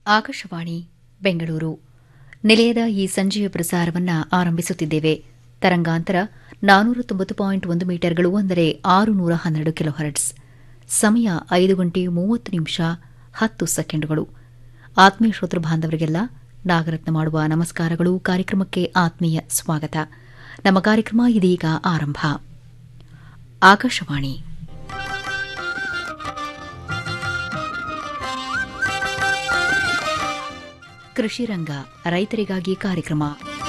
ಆಕಾಶವಾಣಿ ಬೆಂಗಳೂರು ನಿಲಯದ ಈ ಸಂಜೆಯ ಪ್ರಸಾರವನ್ನು ಆರಂಭಿಸುತ್ತಿದ್ದೇವೆ ತರಂಗಾಂತರ ನಾನೂರ ತೊಂಬತ್ತು ಪಾಯಿಂಟ್ ಒಂದು ಮೀಟರ್ಗಳು ಅಂದರೆ ಆರು ನೂರ ಹನ್ನೆರಡು ಕಿಲೋ ಹರ್ಟ್ಸ್ ಸಮಯ ಐದು ಗಂಟೆ ಮೂವತ್ತು ನಿಮಿಷ ಹತ್ತು ಸೆಕೆಂಡುಗಳು ಆತ್ಮೀಯ ಶ್ರೋತೃ ಬಾಂಧವರಿಗೆಲ್ಲ ನಾಗರತ್ನ ಮಾಡುವ ನಮಸ್ಕಾರಗಳು ಕಾರ್ಯಕ್ರಮಕ್ಕೆ ಆತ್ಮೀಯ ಸ್ವಾಗತ ನಮ್ಮ ಕಾರ್ಯಕ್ರಮ ಇದೀಗ ಆರಂಭ ಆಕಾಶವಾಣಿ ಕೃಷಿ ರಂಗ ರೈತರಿಗಾಗಿ ಕಾರ್ಯಕ್ರಮ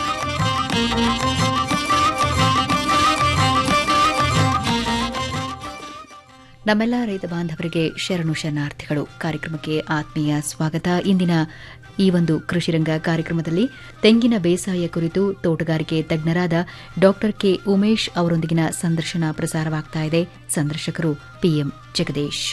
ನಮ್ಮೆಲ್ಲ ರೈತ ಬಾಂಧವರಿಗೆ ಶರಣು ಶರಣಾರ್ಥಿಗಳು ಕಾರ್ಯಕ್ರಮಕ್ಕೆ ಆತ್ಮೀಯ ಸ್ವಾಗತ ಇಂದಿನ ಈ ಒಂದು ಕೃಷಿರಂಗ ಕಾರ್ಯಕ್ರಮದಲ್ಲಿ ತೆಂಗಿನ ಬೇಸಾಯ ಕುರಿತು ತೋಟಗಾರಿಕೆ ತಜ್ಞರಾದ ಡಾ ಕೆ ಉಮೇಶ್ ಅವರೊಂದಿಗಿನ ಸಂದರ್ಶನ ಪ್ರಸಾರವಾಗ್ತಾ ಇದೆ ಸಂದರ್ಶಕರು ಪಿಎಂ ಜಗದೀಶ್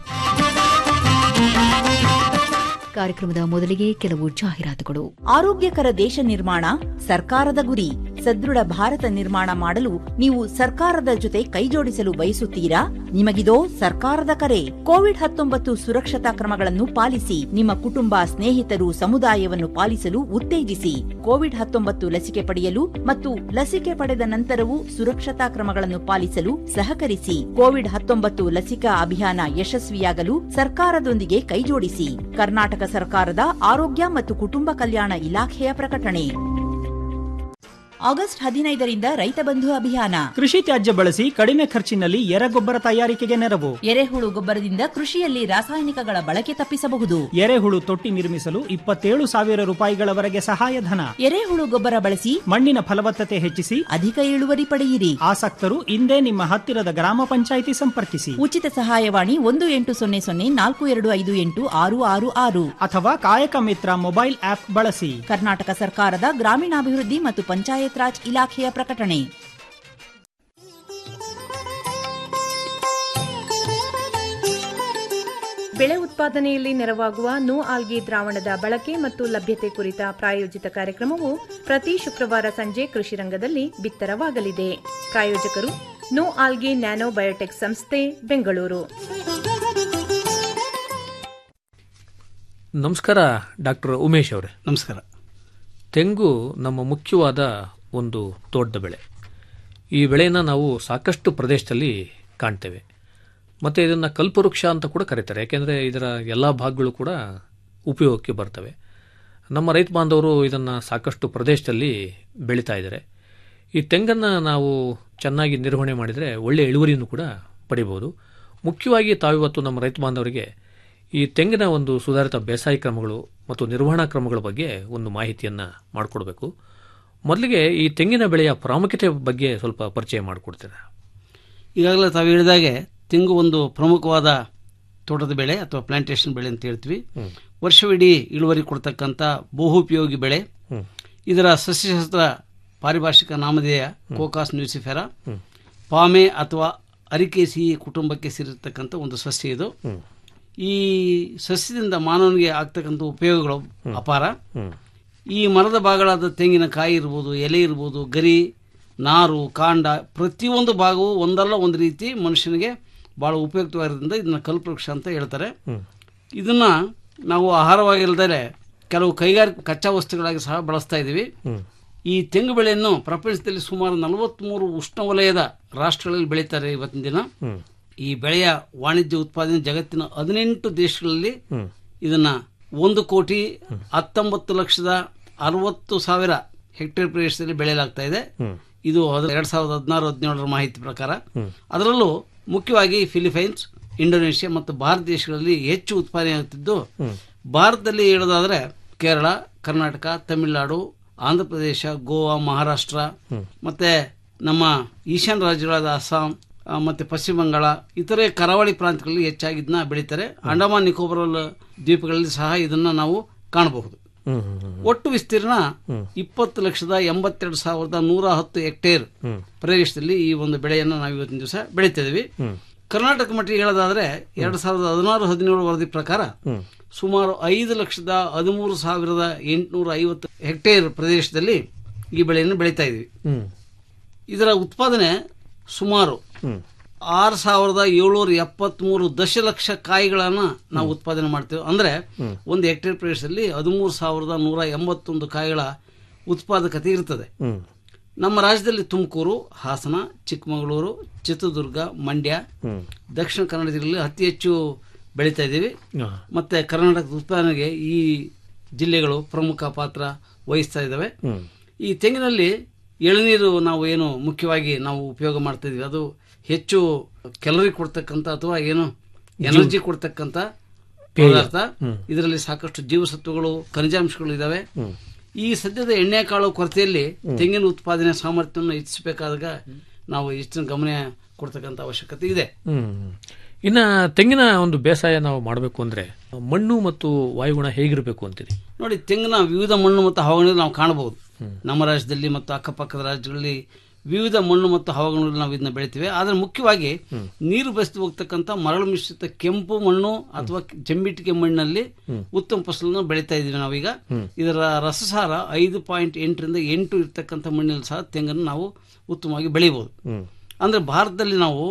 ಕಾರ್ಯಕ್ರಮದ ಮೊದಲಿಗೆ ಕೆಲವು ಜಾಹೀರಾತುಗಳು ಆರೋಗ್ಯಕರ ದೇಶ ನಿರ್ಮಾಣ ಸರ್ಕಾರದ ಗುರಿ ಸದೃಢ ಭಾರತ ನಿರ್ಮಾಣ ಮಾಡಲು ನೀವು ಸರ್ಕಾರದ ಜೊತೆ ಕೈಜೋಡಿಸಲು ಬಯಸುತ್ತೀರಾ ನಿಮಗಿದೋ ಸರ್ಕಾರದ ಕರೆ ಕೋವಿಡ್ ಹತ್ತೊಂಬತ್ತು ಸುರಕ್ಷತಾ ಕ್ರಮಗಳನ್ನು ಪಾಲಿಸಿ ನಿಮ್ಮ ಕುಟುಂಬ ಸ್ನೇಹಿತರು ಸಮುದಾಯವನ್ನು ಪಾಲಿಸಲು ಉತ್ತೇಜಿಸಿ ಕೋವಿಡ್ ಹತ್ತೊಂಬತ್ತು ಲಸಿಕೆ ಪಡೆಯಲು ಮತ್ತು ಲಸಿಕೆ ಪಡೆದ ನಂತರವೂ ಸುರಕ್ಷತಾ ಕ್ರಮಗಳನ್ನು ಪಾಲಿಸಲು ಸಹಕರಿಸಿ ಕೋವಿಡ್ ಹತ್ತೊಂಬತ್ತು ಲಸಿಕಾ ಅಭಿಯಾನ ಯಶಸ್ವಿಯಾಗಲು ಸರ್ಕಾರದೊಂದಿಗೆ ಕೈಜೋಡಿಸಿ ಕರ್ನಾಟಕ ಸರ್ಕಾರದ ಆರೋಗ್ಯ ಮತ್ತು ಕುಟುಂಬ ಕಲ್ಯಾಣ ಇಲಾಖೆಯ ಪ್ರಕಟಣೆ ಆಗಸ್ಟ್ ಹದಿನೈದರಿಂದ ರೈತ ಬಂಧು ಅಭಿಯಾನ ಕೃಷಿ ತ್ಯಾಜ್ಯ ಬಳಸಿ ಕಡಿಮೆ ಖರ್ಚಿನಲ್ಲಿ ಎರೆಗೊಬ್ಬರ ತಯಾರಿಕೆಗೆ ನೆರವು ಎರೆಹುಳು ಗೊಬ್ಬರದಿಂದ ಕೃಷಿಯಲ್ಲಿ ರಾಸಾಯನಿಕಗಳ ಬಳಕೆ ತಪ್ಪಿಸಬಹುದು ಎರೆಹುಳು ತೊಟ್ಟಿ ನಿರ್ಮಿಸಲು ಇಪ್ಪತ್ತೇಳು ಸಾವಿರ ರೂಪಾಯಿಗಳವರೆಗೆ ಸಹಾಯಧನ ಎರೆಹುಳು ಗೊಬ್ಬರ ಬಳಸಿ ಮಣ್ಣಿನ ಫಲವತ್ತತೆ ಹೆಚ್ಚಿಸಿ ಅಧಿಕ ಇಳುವರಿ ಪಡೆಯಿರಿ ಆಸಕ್ತರು ಇಂದೇ ನಿಮ್ಮ ಹತ್ತಿರದ ಗ್ರಾಮ ಪಂಚಾಯಿತಿ ಸಂಪರ್ಕಿಸಿ ಉಚಿತ ಸಹಾಯವಾಣಿ ಒಂದು ಎಂಟು ಸೊನ್ನೆ ಸೊನ್ನೆ ನಾಲ್ಕು ಎರಡು ಐದು ಎಂಟು ಆರು ಆರು ಆರು ಅಥವಾ ಕಾಯಕ ಮಿತ್ರ ಮೊಬೈಲ್ ಆಪ್ ಬಳಸಿ ಕರ್ನಾಟಕ ಸರ್ಕಾರದ ಗ್ರಾಮೀಣಾಭಿವೃದ್ಧಿ ಮತ್ತು ಪಂಚಾಯತ್ ರಾಜ್ ಇಲಾಖೆಯ ಪ್ರಕಟಣೆ ಬೆಳೆ ಉತ್ಪಾದನೆಯಲ್ಲಿ ನೆರವಾಗುವ ನೋ ಆಲ್ಗಿ ದ್ರಾವಣದ ಬಳಕೆ ಮತ್ತು ಲಭ್ಯತೆ ಕುರಿತ ಪ್ರಾಯೋಜಿತ ಕಾರ್ಯಕ್ರಮವು ಪ್ರತಿ ಶುಕ್ರವಾರ ಸಂಜೆ ಕೃಷಿ ರಂಗದಲ್ಲಿ ಬಿತ್ತರವಾಗಲಿದೆ ಪ್ರಾಯೋಜಕರು ನೋ ಆಲ್ಗಿ ನ್ಯಾನೋ ಬಯೋಟೆಕ್ ಸಂಸ್ಥೆ ಬೆಂಗಳೂರು ನಮಸ್ಕಾರ ಡಾಕ್ಟರ್ ಉಮೇಶ್ ಅವರೇ ನಮಸ್ಕಾರ ತೆಂಗು ನಮ್ಮ ಮುಖ್ಯವಾದ ಒಂದು ತೋಟದ ಬೆಳೆ ಈ ಬೆಳೆಯನ್ನು ನಾವು ಸಾಕಷ್ಟು ಪ್ರದೇಶದಲ್ಲಿ ಕಾಣ್ತೇವೆ ಮತ್ತು ಇದನ್ನು ಕಲ್ಪವೃಕ್ಷ ಅಂತ ಕೂಡ ಕರೀತಾರೆ ಯಾಕೆಂದರೆ ಇದರ ಎಲ್ಲ ಭಾಗಗಳು ಕೂಡ ಉಪಯೋಗಕ್ಕೆ ಬರ್ತವೆ ನಮ್ಮ ರೈತ ಬಾಂಧವರು ಇದನ್ನು ಸಾಕಷ್ಟು ಪ್ರದೇಶದಲ್ಲಿ ಬೆಳೀತಾ ಇದ್ದಾರೆ ಈ ತೆಂಗನ್ನು ನಾವು ಚೆನ್ನಾಗಿ ನಿರ್ವಹಣೆ ಮಾಡಿದರೆ ಒಳ್ಳೆಯ ಇಳುವರಿಯನ್ನು ಕೂಡ ಪಡಿಬೋದು ಮುಖ್ಯವಾಗಿ ತಾವಿವತ್ತು ನಮ್ಮ ರೈತ ಬಾಂಧವರಿಗೆ ಈ ತೆಂಗಿನ ಒಂದು ಸುಧಾರಿತ ಬೇಸಾಯ ಕ್ರಮಗಳು ಮತ್ತು ನಿರ್ವಹಣಾ ಕ್ರಮಗಳ ಬಗ್ಗೆ ಒಂದು ಮಾಹಿತಿಯನ್ನು ಮಾಡಿಕೊಡ್ಬೇಕು ಮೊದಲಿಗೆ ಈ ತೆಂಗಿನ ಬೆಳೆಯ ಪ್ರಾಮುಖ್ಯತೆ ಬಗ್ಗೆ ಸ್ವಲ್ಪ ಪರಿಚಯ ಮಾಡಿಕೊಡ್ತೀರಾ ಈಗಾಗಲೇ ತಾವು ಹೇಳಿದಾಗೆ ತೆಂಗು ಒಂದು ಪ್ರಮುಖವಾದ ತೋಟದ ಬೆಳೆ ಅಥವಾ ಪ್ಲಾಂಟೇಶನ್ ಬೆಳೆ ಅಂತ ಹೇಳ್ತೀವಿ ವರ್ಷವಿಡೀ ಇಳುವರಿ ಕೊಡ್ತಕ್ಕಂಥ ಬಹುಪಯೋಗಿ ಬೆಳೆ ಇದರ ಸಸ್ಯಶಾಸ್ತ್ರ ಪಾರಿಭಾಷಿಕ ನಾಮಧೇಯ ಕೋಕಾಸ್ ನ್ಯೂಸಿಫೆರಾ ಪಾಮೆ ಅಥವಾ ಅರಿಕೇಸಿ ಕುಟುಂಬಕ್ಕೆ ಸೇರಿರ್ತಕ್ಕಂಥ ಒಂದು ಸಸ್ಯ ಇದು ಈ ಸಸ್ಯದಿಂದ ಮಾನವನಿಗೆ ಆಗ್ತಕ್ಕಂಥ ಉಪಯೋಗಗಳು ಅಪಾರ ಈ ಮರದ ಭಾಗಗಳಾದ ತೆಂಗಿನಕಾಯಿ ಇರ್ಬೋದು ಎಲೆ ಇರ್ಬೋದು ಗರಿ ನಾರು ಕಾಂಡ ಪ್ರತಿಯೊಂದು ಭಾಗವು ಒಂದಲ್ಲ ಒಂದು ರೀತಿ ಮನುಷ್ಯನಿಗೆ ಬಹಳ ಉಪಯುಕ್ತವಾಗಿರೋದ್ರಿಂದ ಇದನ್ನ ಕಲ್ಪವೃಕ್ಷ ಅಂತ ಹೇಳ್ತಾರೆ ಇದನ್ನ ನಾವು ಆಹಾರವಾಗಿಲ್ಲದೆ ಕೆಲವು ಕೈಗಾರಿಕಾ ಕಚ್ಚಾ ವಸ್ತುಗಳಾಗಿ ಸಹ ಬಳಸ್ತಾ ಇದ್ದೀವಿ ಈ ತೆಂಗು ಬೆಳೆಯನ್ನು ಪ್ರಪಂಚದಲ್ಲಿ ಸುಮಾರು ನಲವತ್ಮೂರು ಉಷ್ಣವಲಯದ ರಾಷ್ಟ್ರಗಳಲ್ಲಿ ಬೆಳೀತಾರೆ ಇವತ್ತಿನ ದಿನ ಈ ಬೆಳೆಯ ವಾಣಿಜ್ಯ ಉತ್ಪಾದನೆ ಜಗತ್ತಿನ ಹದಿನೆಂಟು ದೇಶಗಳಲ್ಲಿ ಇದನ್ನ ಒಂದು ಕೋಟಿ ಹತ್ತೊಂಬತ್ತು ಲಕ್ಷದ ಅರವತ್ತು ಸಾವಿರ ಹೆಕ್ಟೇರ್ ಪ್ರದೇಶದಲ್ಲಿ ಬೆಳೆಯಲಾಗ್ತಾ ಇದೆ ಇದು ಎರಡ್ ಸಾವಿರದ ಹದಿನಾರು ಹದಿನೇಳರ ಮಾಹಿತಿ ಪ್ರಕಾರ ಅದರಲ್ಲೂ ಮುಖ್ಯವಾಗಿ ಫಿಲಿಪೈನ್ಸ್ ಇಂಡೋನೇಷ್ಯಾ ಮತ್ತು ಭಾರತ ದೇಶಗಳಲ್ಲಿ ಹೆಚ್ಚು ಉತ್ಪಾದನೆ ಆಗುತ್ತಿದ್ದು ಭಾರತದಲ್ಲಿ ಹೇಳೋದಾದ್ರೆ ಕೇರಳ ಕರ್ನಾಟಕ ತಮಿಳುನಾಡು ಆಂಧ್ರ ಪ್ರದೇಶ ಗೋವಾ ಮಹಾರಾಷ್ಟ್ರ ಮತ್ತೆ ನಮ್ಮ ಈಶಾನ್ಯ ರಾಜ್ಯಗಳಾದ ಅಸ್ಸಾಂ ಆ, ಮತ್ತೆ ಪಶ್ಚಿಮ ಬಂಗಾಳ ಇತರೆ ಕರಾವಳಿ ಪ್ರಾಂತ್ಯಗಳಲ್ಲಿ ಹೆಚ್ಚಾಗಿ ಇದನ್ನ ಬೆಳೀತಾರೆ ಅಂಡಮಾನ್ ನಿಕೋಬಾರ್ ದ್ವೀಪಗಳಲ್ಲಿ ಸಹ ಇದನ್ನ ನಾವು ಕಾಣಬಹುದು ಒಟ್ಟು ವಿಸ್ತೀರ್ಣ ಇಪ್ಪತ್ತು ಲಕ್ಷದ ಎಂಬತ್ತೆರಡು ಸಾವಿರದ ನೂರ ಹತ್ತು ಹೆಕ್ಟೇರ್ ಪ್ರದೇಶದಲ್ಲಿ ಈ ಒಂದು ಬೆಳೆಯನ್ನು ನಾವು ಇವತ್ತಿನ ದಿವಸ ಬೆಳೀತಿದ್ದೀವಿ ಕರ್ನಾಟಕ ಮಟ್ಟಿಗೆ ಹೇಳೋದಾದ್ರೆ ಎರಡ್ ಸಾವಿರದ ಹದಿನಾರು ಹದಿನೇಳು ವರದಿ ಪ್ರಕಾರ ಸುಮಾರು ಐದು ಲಕ್ಷದ ಹದಿಮೂರು ಸಾವಿರದ ಎಂಟುನೂರ ಐವತ್ತು ಹೆಕ್ಟೇರ್ ಪ್ರದೇಶದಲ್ಲಿ ಈ ಬೆಳೆಯನ್ನು ಬೆಳೀತಾ ಇದ್ವಿ ಇದರ ಉತ್ಪಾದನೆ ಸುಮಾರು ಆರು ಸಾವಿರದ ಏಳ್ನೂರ ಎಪ್ಪತ್ಮೂರು ದಶಲಕ್ಷ ಕಾಯಿಗಳನ್ನ ನಾವು ಉತ್ಪಾದನೆ ಮಾಡ್ತೇವೆ ಅಂದ್ರೆ ಒಂದು ಹೆಕ್ಟೇರ್ ಪ್ರದೇಶದಲ್ಲಿ ಹದಿಮೂರು ಸಾವಿರದ ನೂರ ಎಂಬತ್ತೊಂದು ಕಾಯಿಗಳ ಉತ್ಪಾದಕತೆ ಇರ್ತದೆ ಹ್ಮ್ ನಮ್ಮ ರಾಜ್ಯದಲ್ಲಿ ತುಮಕೂರು ಹಾಸನ ಚಿಕ್ಕಮಗಳೂರು ಚಿತ್ರದುರ್ಗ ಮಂಡ್ಯ ದಕ್ಷಿಣ ಕನ್ನಡ ಜಿಲ್ಲೆಯಲ್ಲಿ ಅತಿ ಹೆಚ್ಚು ಬೆಳೀತಾ ಇದ್ದೀವಿ ಹಾ. ಮತ್ತೆ ಕರ್ನಾಟಕದ ಉತ್ಪಾದನೆಗೆ ಈ ಜಿಲ್ಲೆಗಳು ಪ್ರಮುಖ ಪಾತ್ರ ವಹಿಸ್ತಾ ಇದ್ದಾವೆ ಹ್ಮ್ ಈ ತೆಂಗಿನಲ್ಲಿ ಎಳನೀರು ನಾವು ಏನು ಮುಖ್ಯವಾಗಿ ನಾವು ಉಪಯೋಗ ಮಾಡ್ತಾ ಇದೀವಿ ಅದು ಹೆಚ್ಚು ಕ್ಯಾಲರಿ ಕೊಡ್ತಕ್ಕಂಥ ಅಥವಾ ಏನು ಎನರ್ಜಿ ಕೊಡ್ತಕ್ಕಂಥ ಪದಾರ್ಥ ಇದರಲ್ಲಿ ಸಾಕಷ್ಟು ಜೀವಸತ್ವಗಳು ಖನಿಜಾಂಶಗಳು ಇದಾವೆ ಈ ಸದ್ಯದ ಎಣ್ಣೆಕಾಳು ಕೊರತೆಯಲ್ಲಿ ತೆಂಗಿನ ಉತ್ಪಾದನೆ ಸಾಮರ್ಥ್ಯವನ್ನು ಹೆಚ್ಚಿಸಬೇಕಾದಾಗ ನಾವು ಹೆಚ್ಚಿನ ಗಮನ ಕೊಡ್ತಕ್ಕಂಥ ಅವಶ್ಯಕತೆ ಇದೆ ಹ್ಮ್ ಇನ್ನ ತೆಂಗಿನ ಒಂದು ಬೇಸಾಯ ನಾವು ಮಾಡಬೇಕು ಅಂದ್ರೆ ಮಣ್ಣು ಮತ್ತು ವಾಯುಗುಣ ಹೇಗಿರಬೇಕು ಅಂತೀರಿ ನೋಡಿ ತೆಂಗಿನ ವಿವಿಧ ಮಣ್ಣು ಮತ್ತು ಹವಾಗುಣಗಳು ನಾವು ಕಾಣಬಹುದು ನಮ್ಮ ರಾಜ್ಯದಲ್ಲಿ ಮತ್ತು ಅಕ್ಕಪಕ್ಕದ ರಾಜ್ಯಗಳಲ್ಲಿ ವಿವಿಧ ಮಣ್ಣು ಮತ್ತು ಹವಾಗುಣಗಳು ನಾವು ಇದನ್ನ ಬೆಳಿತೀವಿ ಆದರೆ ಮುಖ್ಯವಾಗಿ ನೀರು ಬಸಿದು ಹೋಗ್ತಕ್ಕಂಥ ಮರಳು ಮಿಶ್ರಿತ ಕೆಂಪು ಮಣ್ಣು ಅಥವಾ ಜಂಬಿಟ್ಟಿಗೆ ಮಣ್ಣಲ್ಲಿ ಉತ್ತಮ ಫಸಲನ್ನು ಬೆಳೀತಾ ಇದೀವಿ ನಾವೀಗ ಇದರ ರಸಸಾರ ಐದು ಪಾಯಿಂಟ್ ಎಂಟರಿಂದ ಎಂಟು ಇರ್ತಕ್ಕಂಥ ಮಣ್ಣಲ್ಲಿ ಸಹ ತೆಂಗನ್ನು ನಾವು ಉತ್ತಮವಾಗಿ ಬೆಳಿಬಹುದು ಅಂದ್ರೆ ಭಾರತದಲ್ಲಿ ನಾವು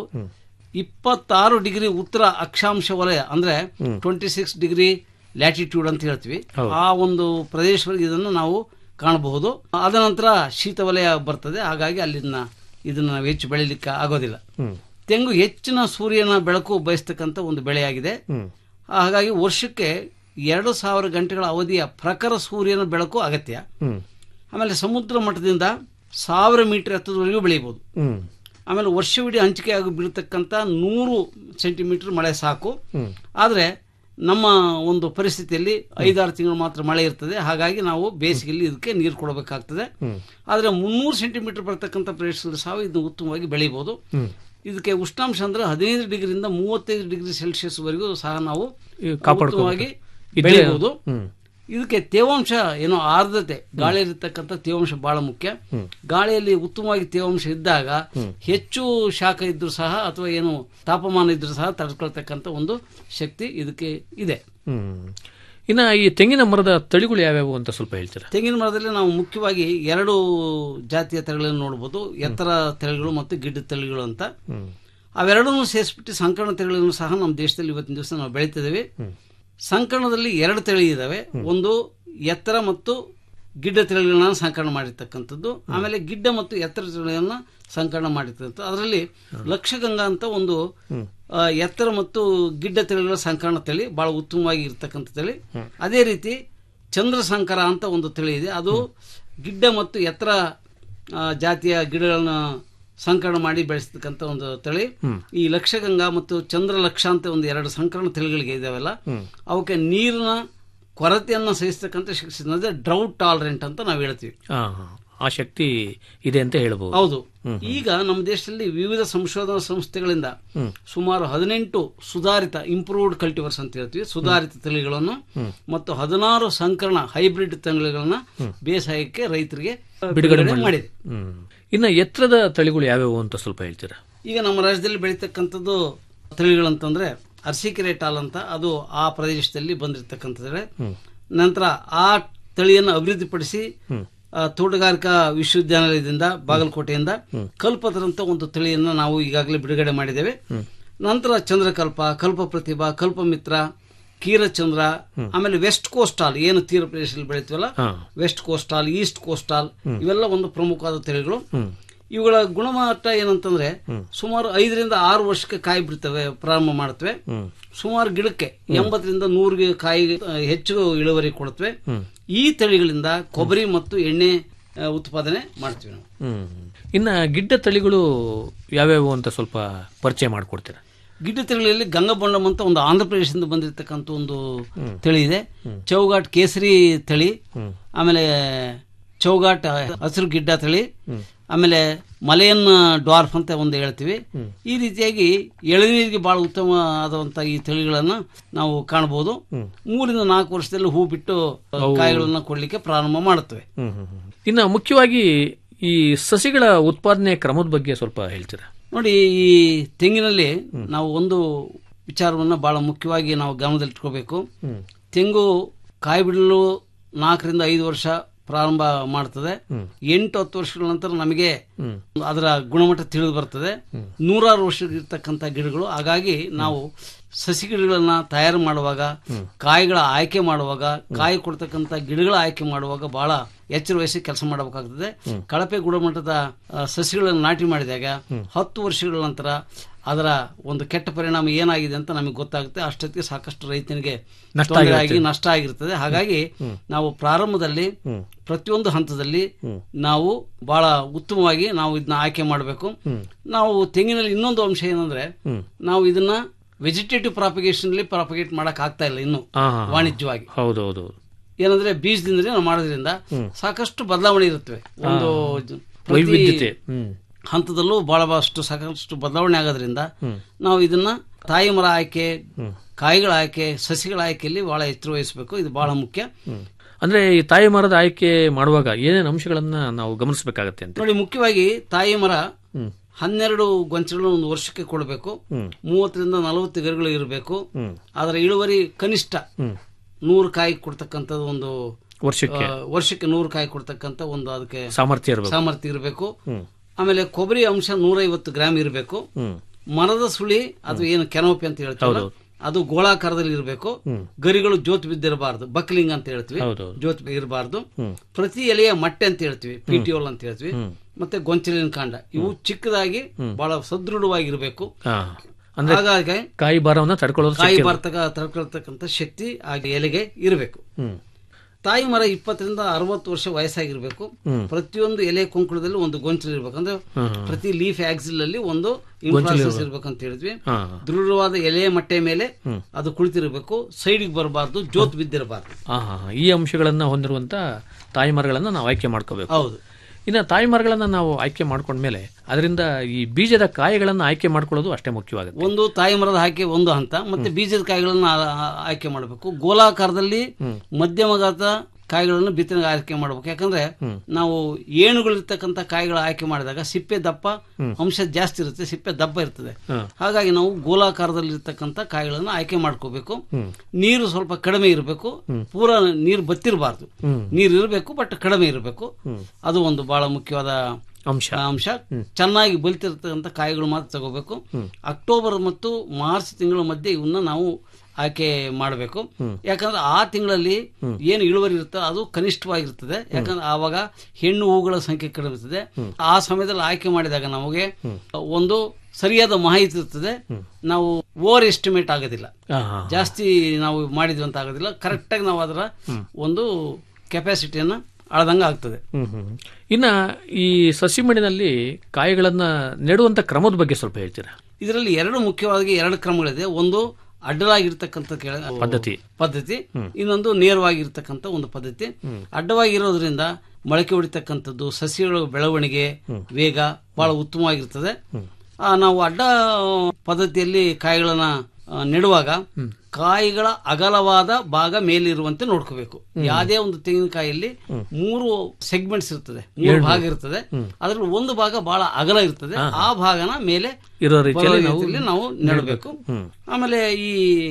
ಇಪ್ಪತ್ತಾರು ಡಿಗ್ರಿ ಉತ್ತರ ಅಕ್ಷಾಂಶ ವಲಯ ಅಂದ್ರೆ ಟ್ವೆಂಟಿ ಸಿಕ್ಸ್ ಡಿಗ್ರಿ ಲ್ಯಾಟಿಟ್ಯೂಡ್ ಅಂತ ಹೇಳ್ತೀವಿ ಆ ಒಂದು ಪ್ರದೇಶಗಳಿಗೆ ಇದನ್ನು ನಾವು ಕಾಣಬಹುದು ಅದ ನಂತರ ಶೀತ ವಲಯ ಬರ್ತದೆ ಹಾಗಾಗಿ ಅಲ್ಲಿನ ಇದನ್ನ ನಾವು ಹೆಚ್ಚು ಬೆಳಿಲಿಕ್ಕೆ ಆಗೋದಿಲ್ಲ ತೆಂಗು ಹೆಚ್ಚಿನ ಸೂರ್ಯನ ಬೆಳಕು ಬಯಸ್ತಕ್ಕಂಥ ಒಂದು ಬೆಳೆಯಾಗಿದೆ ಹಾಗಾಗಿ ವರ್ಷಕ್ಕೆ ಎರಡು ಸಾವಿರ ಗಂಟೆಗಳ ಅವಧಿಯ ಪ್ರಖರ ಸೂರ್ಯನ ಬೆಳಕು ಅಗತ್ಯ ಆಮೇಲೆ ಸಮುದ್ರ ಮಟ್ಟದಿಂದ ಸಾವಿರ ಮೀಟರ್ ಎತ್ತರದವರೆಗೂ ಬೆಳೆಯಬಹುದು ಹ್ಮ್ ಆಮೇಲೆ ವರ್ಷವಿಡೀ ಹಂಚಿಕೆಯಾಗಿ ಬೀಳ್ತಕ್ಕಂಥ ನೂರು ಸೆಂಟಿಮೀಟರ್ ಮಳೆ ಸಾಕು ಆದರೆ ನಮ್ಮ ಒಂದು ಪರಿಸ್ಥಿತಿಯಲ್ಲಿ ಐದಾರು ತಿಂಗಳು ಮಾತ್ರ ಮಳೆ ಇರ್ತದೆ ಹಾಗಾಗಿ ನಾವು ಬೇಸಿಗೆಯಲ್ಲಿ ಇದಕ್ಕೆ ನೀರು ಕೊಡಬೇಕಾಗ್ತದೆ ಆದರೆ ಮುನ್ನೂರು ಸೆಂಟಿಮೀಟರ್ ಬರ್ತಕ್ಕಂಥ ಪ್ರದೇಶದಲ್ಲಿ ಸಹ ಇದನ್ನು ಉತ್ತಮವಾಗಿ ಬೆಳಿಬಹುದು ಇದಕ್ಕೆ ಉಷ್ಣಾಂಶ ಅಂದ್ರೆ ಹದಿನೈದು ಡಿಗ್ರಿಯಿಂದ ಮೂವತ್ತೈದು ಡಿಗ್ರಿ ಸೆಲ್ಸಿಯಸ್ ವರೆಗೂ ಸಹ ನಾವು ಈ ಕಾಪಾಡ್ಕೋಬೇಕು. ಉತ್ತಮವಾಗಿ ಈ ಬೆಳೆ- ಬೆಳೆಯಬಹುದು ಹ್ಮ್. ಇದಕ್ಕೆ ತೇವಾಂಶ ಏನೋ ಆರ್ದ್ರತೆ ಗಾಳಿಯಲ್ಲಿರ್ತಕ್ಕಂಥ ತೇವಾಂಶ ಬಹಳ ಮುಖ್ಯ ಗಾಳಿಯಲ್ಲಿ ಉತ್ತಮವಾಗಿ ತೇವಾಂಶ ಇದ್ದಾಗ ಹೆಚ್ಚು ಶಾಖ ಇದ್ರೂ ಸಹ ಅಥವಾ ಏನು ತಾಪಮಾನ ಇದ್ರೂ ಸಹ ತಡ್ಕೊಳ್ತಕ್ಕಂಥ ಒಂದು ಶಕ್ತಿ ಇದಕ್ಕೆ ಇದೆ ಹ್ಮ್ ಇನ್ನ ಈ ತೆಂಗಿನ ಮರದ ತಳಿಗಳು ಯಾವ್ಯಾವು ಅಂತ ಸ್ವಲ್ಪ ಹೇಳ್ತೀರಾ ತೆಂಗಿನ ಮರದಲ್ಲಿ ನಾವು ಮುಖ್ಯವಾಗಿ ಎರಡು ಜಾತಿಯ ತಳಿಗಳನ್ನು ನೋಡಬಹುದು ಎತ್ತರ ತಳಿಗಳು ಮತ್ತು ಗಿಡ್ಡ ತಳಿಗಳು ಅಂತ ಅವೆರಡನ್ನೂ ಸೇರಿಸ್ಬಿಟ್ಟು ಸಂಕರಣ ತಳಿಗಳನ್ನು ಸಹ ನಮ್ಮ ದೇಶದಲ್ಲಿ ಇವತ್ತಿನ ದಿವಸ ನಾವು ಬೆಳೀತಿದ್ದೇವೆ ಸಂಕರಣದಲ್ಲಿ ಎರಡು ತಳಿ ಇದಾವೆ ಒಂದು ಎತ್ತರ ಮತ್ತು ಗಿಡ್ಡ ತಳಿಗಳನ್ನ ಸಂಕಲನ ಮಾಡಿರ್ತಕ್ಕಂಥದ್ದು ಆಮೇಲೆ ಗಿಡ್ಡ ಮತ್ತು ಎತ್ತರ ತಳಿಗಳನ್ನ ಸಂಕಲನ ಮಾಡಿರ್ತಕ್ಕಂಥದ್ದು ಅದರಲ್ಲಿ ಲಕ್ಷಗಂಗಾ ಅಂತ ಒಂದು ಆ, ಎತ್ತರ ಮತ್ತು ಗಿಡ್ಡ ತಳಿಗಳ ಸಂಕಲನ ತಳಿ ಬಹಳ ಉತ್ತಮವಾಗಿ ಇರ್ತಕ್ಕಂಥ ತಳಿ ಅದೇ ರೀತಿ ಚಂದ್ರಶಂಕರ ಅಂತ ಒಂದು ತಳಿ ಇದೆ ಅದು ಗಿಡ್ಡ ಮತ್ತು ಎತ್ತರ ಆ, ಜಾತಿಯ ಗಿಡಗಳನ್ನ ಸಂಕಲನ ಮಾಡಿ ಬೆಳೆಸ್ತಕ್ಕಂಥ ಒಂದು ತಳಿ ಈ ಲಕ್ಷಗಂಗಾ ಮತ್ತು ಚಂದ್ರಲಕ್ಷ ಅಂತ ಒಂದು ಎರಡು ಸಂಕಲನ ತಳಿಗಳಿಗೆ ಇದಾವೆಲ್ಲ ಅವಕ್ಕೆ ನೀರಿನ ಕೊರತೆಯನ್ನು ಸಹಿಸ್ತಕ್ಕಂಥ ಶಕ್ತಿ ಅಂದ್ರೆ ಡ್ರೌಟ್ ಟಾಲರೆಂಟ್ ಅಂತ ನಾವು ಹೇಳ್ತೀವಿ ಆ, ಆ ಶಕ್ತಿ ಇದೆ ಅಂತ ಹೇಳ್ಬೋದು ಹೌದು ಈಗ ನಮ್ಮ ದೇಶದಲ್ಲಿ ವಿವಿಧ ಸಂಶೋಧನಾ ಸಂಸ್ಥೆಗಳಿಂದ ಸುಮಾರು ಹದಿನೆಂಟು ಸುಧಾರಿತ ಇಂಪ್ರೂವ್ಡ್ ಕಲ್ಟಿವರ್ಸ್ ಅಂತ ಹೇಳ್ತೀವಿ ಸುಧಾರಿತ ತಳಿಗಳನ್ನು ಮತ್ತು ಹದಿನಾರು ಸಂಕರಣ ಹೈಬ್ರಿಡ್ ತಳಿಗಳನ್ನ ಬೇಸಾಯಕ್ಕೆ ರೈತರಿಗೆ ಬಿಡುಗಡೆ ಬಿಡುಗಡೆ ಮಾಡಿದೆ ಹ್ಮ್ ಇನ್ನ ಎತ್ತರದ ತಳಿಗಳು ಯಾವ್ಯಾವು ಅಂತ ಸ್ವಲ್ಪ ಹೇಳ್ತೀರಾ ಈಗ ನಮ್ಮ ರಾಜ್ಯದಲ್ಲಿ ಬೆಳೀತಕ್ಕಂಥದ್ದು ತಳಿಗಳಂತಂದ್ರೆ ಅರಸೀಕೆರೆ ಟಾಲ್ ಅಂತ ಅದು ಆ ಪ್ರದೇಶದಲ್ಲಿ ಬಂದಿರತಕ್ಕಂಥ ತಳಿ ನಂತರ ಆ ತಳಿಯನ್ನು ಅಭಿವೃದ್ಧಿಪಡಿಸಿ ಆ, ತೋಟಗಾರಿಕಾ ವಿಶ್ವವಿದ್ಯಾನಿಲಯದಿಂದ ಬಾಗಲಕೋಟೆಯಿಂದ ಕಲ್ಪತರ ಅಂತ ಒಂದು ತಳಿಯನ್ನು ನಾವು ಈಗಾಗಲೇ ಬಿಡುಗಡೆ ಮಾಡಿದ್ದೇವೆ ನಂತರ ಚಂದ್ರಕಲ್ಪ ಕಲ್ಪ ಪ್ರತಿಭಾ ಕಲ್ಪಮಿತ್ರ ಕೀರಚಂದ್ರ ಆಮೇಲೆ ವೆಸ್ಟ್ ಕೋಸ್ಟಾಲ್ ಏನು ತೀರ ಪ್ರದೇಶದಲ್ಲಿ ಬೆಳಿತೀವಲ್ಲ ಹಾ. ವೆಸ್ಟ್ ಕೋಸ್ಟಾಲ್ ಈಸ್ಟ್ ಕೋಸ್ಟಾಲ್ ಇವೆಲ್ಲ ಒಂದು ಪ್ರಮುಖವಾದ ತಳಿಗಳು ಇವುಗಳ ಗುಣಮಟ್ಟ ಏನಂತಂದ್ರೆ ಸುಮಾರು ಐದರಿಂದ ಆರು ವರ್ಷಕ್ಕೆ ಕಾಯಿ ಬಿಡ್ತವೆ ಪ್ರಾರಂಭ ಮಾಡ್ತವೆ ಸುಮಾರು ಗಿಡಕ್ಕೆ ಎಂಬತ್ತರಿಂದ ನೂರಿಗೆ ಕಾಯಿ ಆ, ಹೆಚ್ಚು ಇಳುವರಿ ಕೊಡುತ್ತವೆ ಈ ತಳಿಗಳಿಂದ ಕೊಬ್ಬರಿ ಮತ್ತು ಎಣ್ಣೆ ಆ, ಉತ್ಪಾದನೆ ಮಾಡ್ತೀವಿ ನಾವು ಹ್ಮ್ ಇನ್ನ ಗಿಡ್ಡ ತಳಿಗಳು ಯಾವ್ಯಾವು ಅಂತ ಸ್ವಲ್ಪ ಪರಿಚಯ ಮಾಡಿಕೊಡ್ತೀರಾ ಗಿಡ್ಡ ತಳಿಗಳಲ್ಲಿ ಗಂಗಬೊಂಡಂ ಅಂತ ಒಂದು ಆಂಧ್ರ ಪ್ರದೇಶದಿಂದ ಬಂದಿರತಕ್ಕಂಥ ಒಂದು ತಳಿ ಇದೆ ಚೌಗಾಟ್ ಕೇಸರಿ ತಳಿ ಆಮೇಲೆ ಚೌಗಾಟ್ ಹಸಿರು ಗಿಡ್ಡ ತಳಿ ಆಮೇಲೆ ಮಲೆಯನ್ ಡ್ವಾರ್ಫ್ ಅಂತ ಒಂದು ಹೇಳ್ತೀವಿ ಈ ರೀತಿಯಾಗಿ ಎಳನೀರಿಗೆ ಬಹಳ ಉತ್ತಮ ಆದಂತ ಈ ತಳಿಗಳನ್ನ ನಾವು ಕಾಣಬಹುದು ಮೂರಿಂದ ನಾಲ್ಕು ವರ್ಷದಲ್ಲಿ ಹೂ ಬಿಟ್ಟು ಕಾಯಿಗಳನ್ನ ಕೊಡ್ಲಿಕ್ಕೆ ಪ್ರಾರಂಭ ಮಾಡುತ್ತವೆ ಇನ್ನ ಮುಖ್ಯವಾಗಿ ಈ ಸಸಿಗಳ ಉತ್ಪಾದನೆ ಕ್ರಮದ ಬಗ್ಗೆ ಸ್ವಲ್ಪ ಹೇಳ್ತೀರಾ ನೋಡಿ ಈ ತೆಂಗಿನಲ್ಲಿ ನಾವು ಒಂದು ವಿಚಾರವನ್ನ ಬಹಳ ಮುಖ್ಯವಾಗಿ ನಾವು ಗಮನದಲ್ಲಿಟ್ಕೋಬೇಕು ತೆಂಗು ಕಾಯಿ ಬಿಡಲು ನಾಲ್ಕರಿಂದ ಐದು ವರ್ಷ ಪ್ರಾರಂಭ ಮಾಡ್ತದೆ ಎಂಟು ಹತ್ತು ವರ್ಷಗಳ ನಂತರ ನಮಗೆ ಅದರ ಗುಣಮಟ್ಟ ತಿಳಿದು ಬರ್ತದೆ ನೂರಾರು ವರ್ಷ ಇರ್ತಕ್ಕಂಥ ಗಿಡಗಳು ಹಾಗಾಗಿ ನಾವು ಸಸಿ ಗಿಡಗಳನ್ನ ತಯಾರು ಮಾಡುವಾಗ ಕಾಯಿಗಳ ಆಯ್ಕೆ ಮಾಡುವಾಗ ಕಾಯಿ ಕೊಡ್ತಕ್ಕಂಥ ಗಿಡಗಳ ಆಯ್ಕೆ ಮಾಡುವಾಗ ಬಹಳ ಎಚ್ಚರ ವಹಿಸಿ ಕೆಲಸ ಮಾಡಬೇಕಾಗ್ತದೆ ಕಳಪೆ ಗುಣಮಟ್ಟದ ಆ, ಸಸಿಗಳನ್ನು ನಾಟಿ ಮಾಡಿದಾಗ ಹತ್ತು ವರ್ಷಗಳ ನಂತರ ಅದರ ಒಂದು ಕೆಟ್ಟ ಪರಿಣಾಮ ಏನಾಗಿದೆ ಅಂತ ನಮಗೆ ಗೊತ್ತಾಗುತ್ತೆ ಅಷ್ಟೊತ್ತಿಗೆ ಸಾಕಷ್ಟು ರೈತನಿಗೆ ನಷ್ಟ ತೊಂದರೆ ಆಗಿ ಆಗಿರುತ್ತೆ. ನಷ್ಟ ಆಗಿರ್ತದೆ ಹಾಗಾಗಿ ನಾವು ಪ್ರಾರಂಭದಲ್ಲಿ ಪ್ರತಿಯೊಂದು ಹಂತದಲ್ಲಿ ನಾವು ಬಹಳ ಉತ್ತಮವಾಗಿ ನಾವು ಇದನ್ನ ಆಯ್ಕೆ ಮಾಡಬೇಕು ನಾವು ತೆಂಗಿನಲ್ಲಿ ಇನ್ನೊಂದು ಅಂಶ ಏನಂದ್ರೆ ನಾವು ಇದನ್ನ ವೆಜಿಟೇಟಿವ್ ಪ್ರಾಪಗೇಷನ್ ಅಲ್ಲಿ ಪ್ರಾಪಗೇಟ್ ಮಾಡಕ್ ಆಗ್ತಾ ಇಲ್ಲ ಇನ್ನು ಹಾ, ಹಾ, ಹಾ. ವಾಣಿಜ್ಯವಾಗಿ ಹೌದೌದು ಏನಂದ್ರೆ ಬೀಜದಿಂದ ನಾವು ಮಾಡೋದ್ರಿಂದ ಸಾಕಷ್ಟು ಬದಲಾವಣೆ ಇರುತ್ತವೆ ಒಂದು ಜ- ಪ್ರತಿ ವೈವಿಧ್ಯತೆ ಹ್ಮ್ ಹಂತದಲ್ಲೂ ಬಹಳ ಬಹಳಷ್ಟು ಸಾಕಷ್ಟು ಬದಲಾವಣೆ ಆಗೋದ್ರಿಂದ ನಾವು ಇದನ್ನ ತಾಯಿ ಮರ ಆಯ್ಕೆ ಕಾಯಿಗಳ ಆಯ್ಕೆ ಸಸಿಗಳ ಆಯ್ಕೆಯಲ್ಲಿ ಬಹಳ ಎಚ್ಚರ ವಹಿಸಬೇಕು ಇದು ಬಹಳ ಮುಖ್ಯ ಅಂದ್ರೆ ಈ ತಾಯಿ ಮರದ ಆಯ್ಕೆ ಮಾಡುವಾಗ ಏನೇನು ಅಂಶಗಳನ್ನ ನಾವು ಗಮನಿಸಬೇಕಾಗತ್ತೆ ಅಂತ ನೋಡಿ ಮುಖ್ಯವಾಗಿ ತಾಯಿ ಮರ ಹನ್ನೆರಡು ಗೊಂಚಗಳನ್ನು ಒಂದು ವರ್ಷಕ್ಕೆ ಕೊಡಬೇಕು ಮೂವತ್ತರಿಂದ ನಲವತ್ತು ಗರಿಗಳು ಇರಬೇಕು ಅದರ ಇಳುವರಿ ಕನಿಷ್ಠ ನೂರು ಕಾಯಿ ಕೊಡ್ತಕ್ಕಂಥದ್ದು ಒಂದು ವರ್ಷಕ್ಕೆ ಆ, ವರ್ಷಕ್ಕೆ ನೂರು ಕಾಯಿ ಕೊಡ್ತಕ್ಕಂಥ ಒಂದು ಅದಕ್ಕೆ ಸಾಮರ್ಥ್ಯ ಇರಬೇಕು ಸಾಮರ್ಥ್ಯ ಇರಬೇಕು ಆಮೇಲೆ ಕೊಬ್ಬರಿ ಅಂಶ ನೂರೈವತ್ತು ಗ್ರಾಮ್ ಇರಬೇಕು ಮರದ ಸುಳಿ ಅದು ಏನು ಕೆನೋಪಿ ಅಂತ ಹೇಳ್ತೀವಿ ಅದು ಗೋಳಾಕಾರದಲ್ಲಿ ಇರಬೇಕು ಗರಿಗಳು ಜೋತ್ ಬಿದ್ದಿರಬಾರ್ದು ಬಕ್ಲಿಂಗ್ ಅಂತ ಹೇಳ್ತೀವಿ ಹೌದೌದು. ಜೋತ್ ಇರಬಾರ್ದು ಪ್ರತಿ ಎಲೆಯ ಮಟ್ಟೆ ಅಂತ ಹೇಳ್ತೀವಿ ಪಿಟಿಯೋಲ್ ಅಂತ ಹೇಳ್ತೀವಿ ಮತ್ತೆ ಗೊಂಚಲಿನ ಕಾಂಡ ಇವು ಚಿಕ್ಕದಾಗಿ ಬಹಳ ಸದೃಢವಾಗಿರ್ಬೇಕು ಹಾ ಅಂದ್ರೆ ಹಾಗಾಗಿ ಕಾಯಿ ಭಾರವನ್ನ ತಡ್ಕೊಳ್ಳೋದು ಕಾಯಿ ಶಕ್ತಿ ಬರ್ತಕ್ಕ ತಡ್ಕೊಳ್ತಕ್ಕಂಥ ಶಕ್ತಿ ಆ ಎಲೆಗೆ ಇರಬೇಕು ಹ್ಮ್ ತಾಯಿ ಮರ ಇಪ್ಪತ್ತರಿಂದ ಅರವತ್ತು ವರ್ಷ ವಯಸ್ಸಾಗಿರ್ಬೇಕು ಪ್ರತಿಯೊಂದು ಎಲೆ ಕೊಂಕುಳದಲ್ಲಿ ಒಂದು ಗೊಂಚಲು ಇರ್ಬೇಕು ಅಂದ್ರೆ ಪ್ರತಿ ಲೀಫ್ ಆಕ್ಸಿಲ್ ಅಲ್ಲಿ ಒಂದು ಇನ್ಫ್ರಾಸಸ್ ಇರ್ಬೇಕು ಅಂತ ಹೇಳಿದ್ವಿ ಹಾ ದೃಢವಾದ ಎಲೆ ಮಟ್ಟೆ ಮೇಲೆ ಅದು ಕುಳಿತಿರ್ಬೇಕು ಸೈಡಿಗೆ ಬರಬಾರ್ದು ಜೋತ್ ಬಿದ್ದಿರಬಾರ್ದು ಹಾ ಹಾ ಹಾ. ಈ ಅಂಶಗಳನ್ನ ಹೊಂದಿರುವಂತ ತಾಯಿ ಮರಗಳನ್ನ ನಾವು ಆಯ್ಕೆ ಮಾಡ್ಕೋಬೇಕು ಹೌದು ಇನ್ನು ತಾಯಿ ಮರಗಳನ್ನ ನಾವು ಆಯ್ಕೆ ಮಾಡ್ಕೊಂಡ್ಮೇಲೆ ಅದರಿಂದ ಈ ಬೀಜದ ಕಾಯಿಗಳನ್ನ ಆಯ್ಕೆ ಮಾಡ್ಕೊಳ್ಳೋದು ಅಷ್ಟೇ ಮುಖ್ಯವಾಗುತ್ತೆ ಒಂದು ತಾಯಿ ಮರದ ಆಯ್ಕೆ ಒಂದು ಹಂತ ಮತ್ತೆ ಬೀಜದ ಕಾಯಿಗಳನ್ನ ಆ- ಆ- ಆಯ್ಕೆ ಮಾಡಬೇಕು ಗೋಲಾಕಾರದಲ್ಲಿ ಮಧ್ಯಮ ಗಾತ್ರದ ಕಾಯಿಗಳನ್ನು ಬಿತ್ತನೆಗೆ ಆಯ್ಕೆ ಮಾಡಬೇಕು ಯಾಕಂದ್ರೆ ನಾವು ಏಣುಗಳಿರ್ತಕ್ಕಂಥ ಕಾಯಿಗಳ ಆಯ್ಕೆ ಮಾಡಿದಾಗ ಸಿಪ್ಪೆ ದಪ್ಪ ಅಂಶ ಜಾಸ್ತಿ ಇರುತ್ತೆ ಸಿಪ್ಪೆ ದಪ್ಪ ಇರ್ತದೆ ಹಾಗಾಗಿ ನಾವು ಗೋಲಾಕಾರದಲ್ಲಿ ಇರ್ತಕ್ಕಂಥ ಕಾಯಿಗಳನ್ನ ಆಯ್ಕೆ ಮಾಡ್ಕೋಬೇಕು ನೀರು ಸ್ವಲ್ಪ ಕಡಿಮೆ ಇರಬೇಕು ಪೂರಾ ನೀರು ಬತ್ತಿರಬಾರ್ದು ನೀರು ಇರಬೇಕು ಬಟ್ ಕಡಿಮೆ ಇರಬೇಕು ಅದು ಒಂದು ಬಹಳ ಮುಖ್ಯವಾದ ಅಂಶ ಅಂಶ ಚೆನ್ನಾಗಿ ಬಲಿತಿರ್ತಕ್ಕಂಥ ಕಾಯಿಗಳು ಮಾತ್ರ ತಗೋಬೇಕು ಅಕ್ಟೋಬರ್ ಮತ್ತು ಮಾರ್ಚ್ ತಿಂಗಳ ಮಧ್ಯೆ ಇವನ್ನ ನಾವು ಆಯ್ಕೆ ಮಾಡಬೇಕು ಯಾಕಂದ್ರೆ ಆ ತಿಂಗಳಲ್ಲಿ ಏನು ಇಳುವರಿ ಇರುತ್ತೆ ಅದು ಕನಿಷ್ಠವಾಗಿರ್ತದೆ ಯಾಕಂದ್ರೆ ಆವಾಗ ಹೆಣ್ಣು ಹೂಗಳ ಸಂಖ್ಯೆ ಕಡಿಮೆ ಇರ್ತದೆ ಆ ಸಮಯದಲ್ಲಿ ಆಯ್ಕೆ ಮಾಡಿದಾಗ ನಮಗೆ ಒಂದು ಸರಿಯಾದ ಮಾಹಿತಿ ಇರ್ತದೆ ನಾವು ಓವರ್ ಎಸ್ಟಿಮೇಟ್ ಆಗೋದಿಲ್ಲ ಹಾ ಹಾ ಜಾಸ್ತಿ ನಾವು ಮಾಡಿದ್ವಿ ಅಂತ ಆಗೋದಿಲ್ಲ ಕರೆಕ್ಟಾಗಿ ನಾವು ಅದರ ಒಂದು ಕೆಪಾಸಿಟಿಯನ್ನ ಅಳದಂಗ ಆಗ್ತದೆ ಹ್ಮ್ ಹ್ಮ್ ಇನ್ನ ಈ ಸಸಿ ಮಣ್ಣಿನಲ್ಲಿ ಕಾಯಿಗಳನ್ನ ನೆಡುವಂತ ಕ್ರಮದ ಬಗ್ಗೆ ಸ್ವಲ್ಪ ಹೇಳ್ತೀರಾ ಇದರಲ್ಲಿ ಎರಡು ಮುಖ್ಯವಾಗಿ ಎರಡು ಕ್ರಮಗಳಿದೆ ಒಂದು ಅಡ್ಡಲಾಗಿರ್ತಕ್ಕಂಥ ಕೆಳ ಪದ್ಧತಿ. ಪದ್ಧತಿ ಇನ್ನೊಂದು ನೇರವಾಗಿರ್ತಕ್ಕಂಥ ಒಂದು ಪದ್ಧತಿ ಅಡ್ಡವಾಗಿರೋದ್ರಿಂದ ಮೊಳಕೆ ಹೊಡಿತಕ್ಕಂಥದ್ದು ಸಸ್ಯಗಳ ಬೆಳವಣಿಗೆ ವೇಗ ಬಹಳ ಉತ್ತಮವಾಗಿರ್ತದೆ ಆ, ನಾವು ಅಡ್ಡ ಪದ್ಧತಿಯಲ್ಲಿ ಕಾಯಿಗಳನ್ನ ಆ, ನೆಡುವಾಗ ಕಾಯಿಗಳ ಅಗಲವಾದ ಭಾಗ ಮೇಲಿರುವಂತೆ ನೋಡ್ಕೋಬೇಕು ಯಾವುದೇ ಒಂದು ತೆಂಗಿನಕಾಯಲ್ಲಿ ಮೂರು ಸೆಗ್ಮೆಂಟ್ಸ್ ಇರ್ತದೆ ಮೂರು ಭಾಗ ಇರ್ತದೆ ಅದ್ರಲ್ಲಿ ಒಂದು ಭಾಗ ಬಹಳ ಅಗಲ ಇರ್ತದೆ ಆ ಭಾಗನ ಮೇಲೆ ಇರೋ ಬರೋ ರೀತಿಯಲ್ಲಿ ನಾವು ರೀತಿಯಲ್ಲಿ ನಾವು ನೆಡಬೇಕು ಆಮೇಲೆ ಈ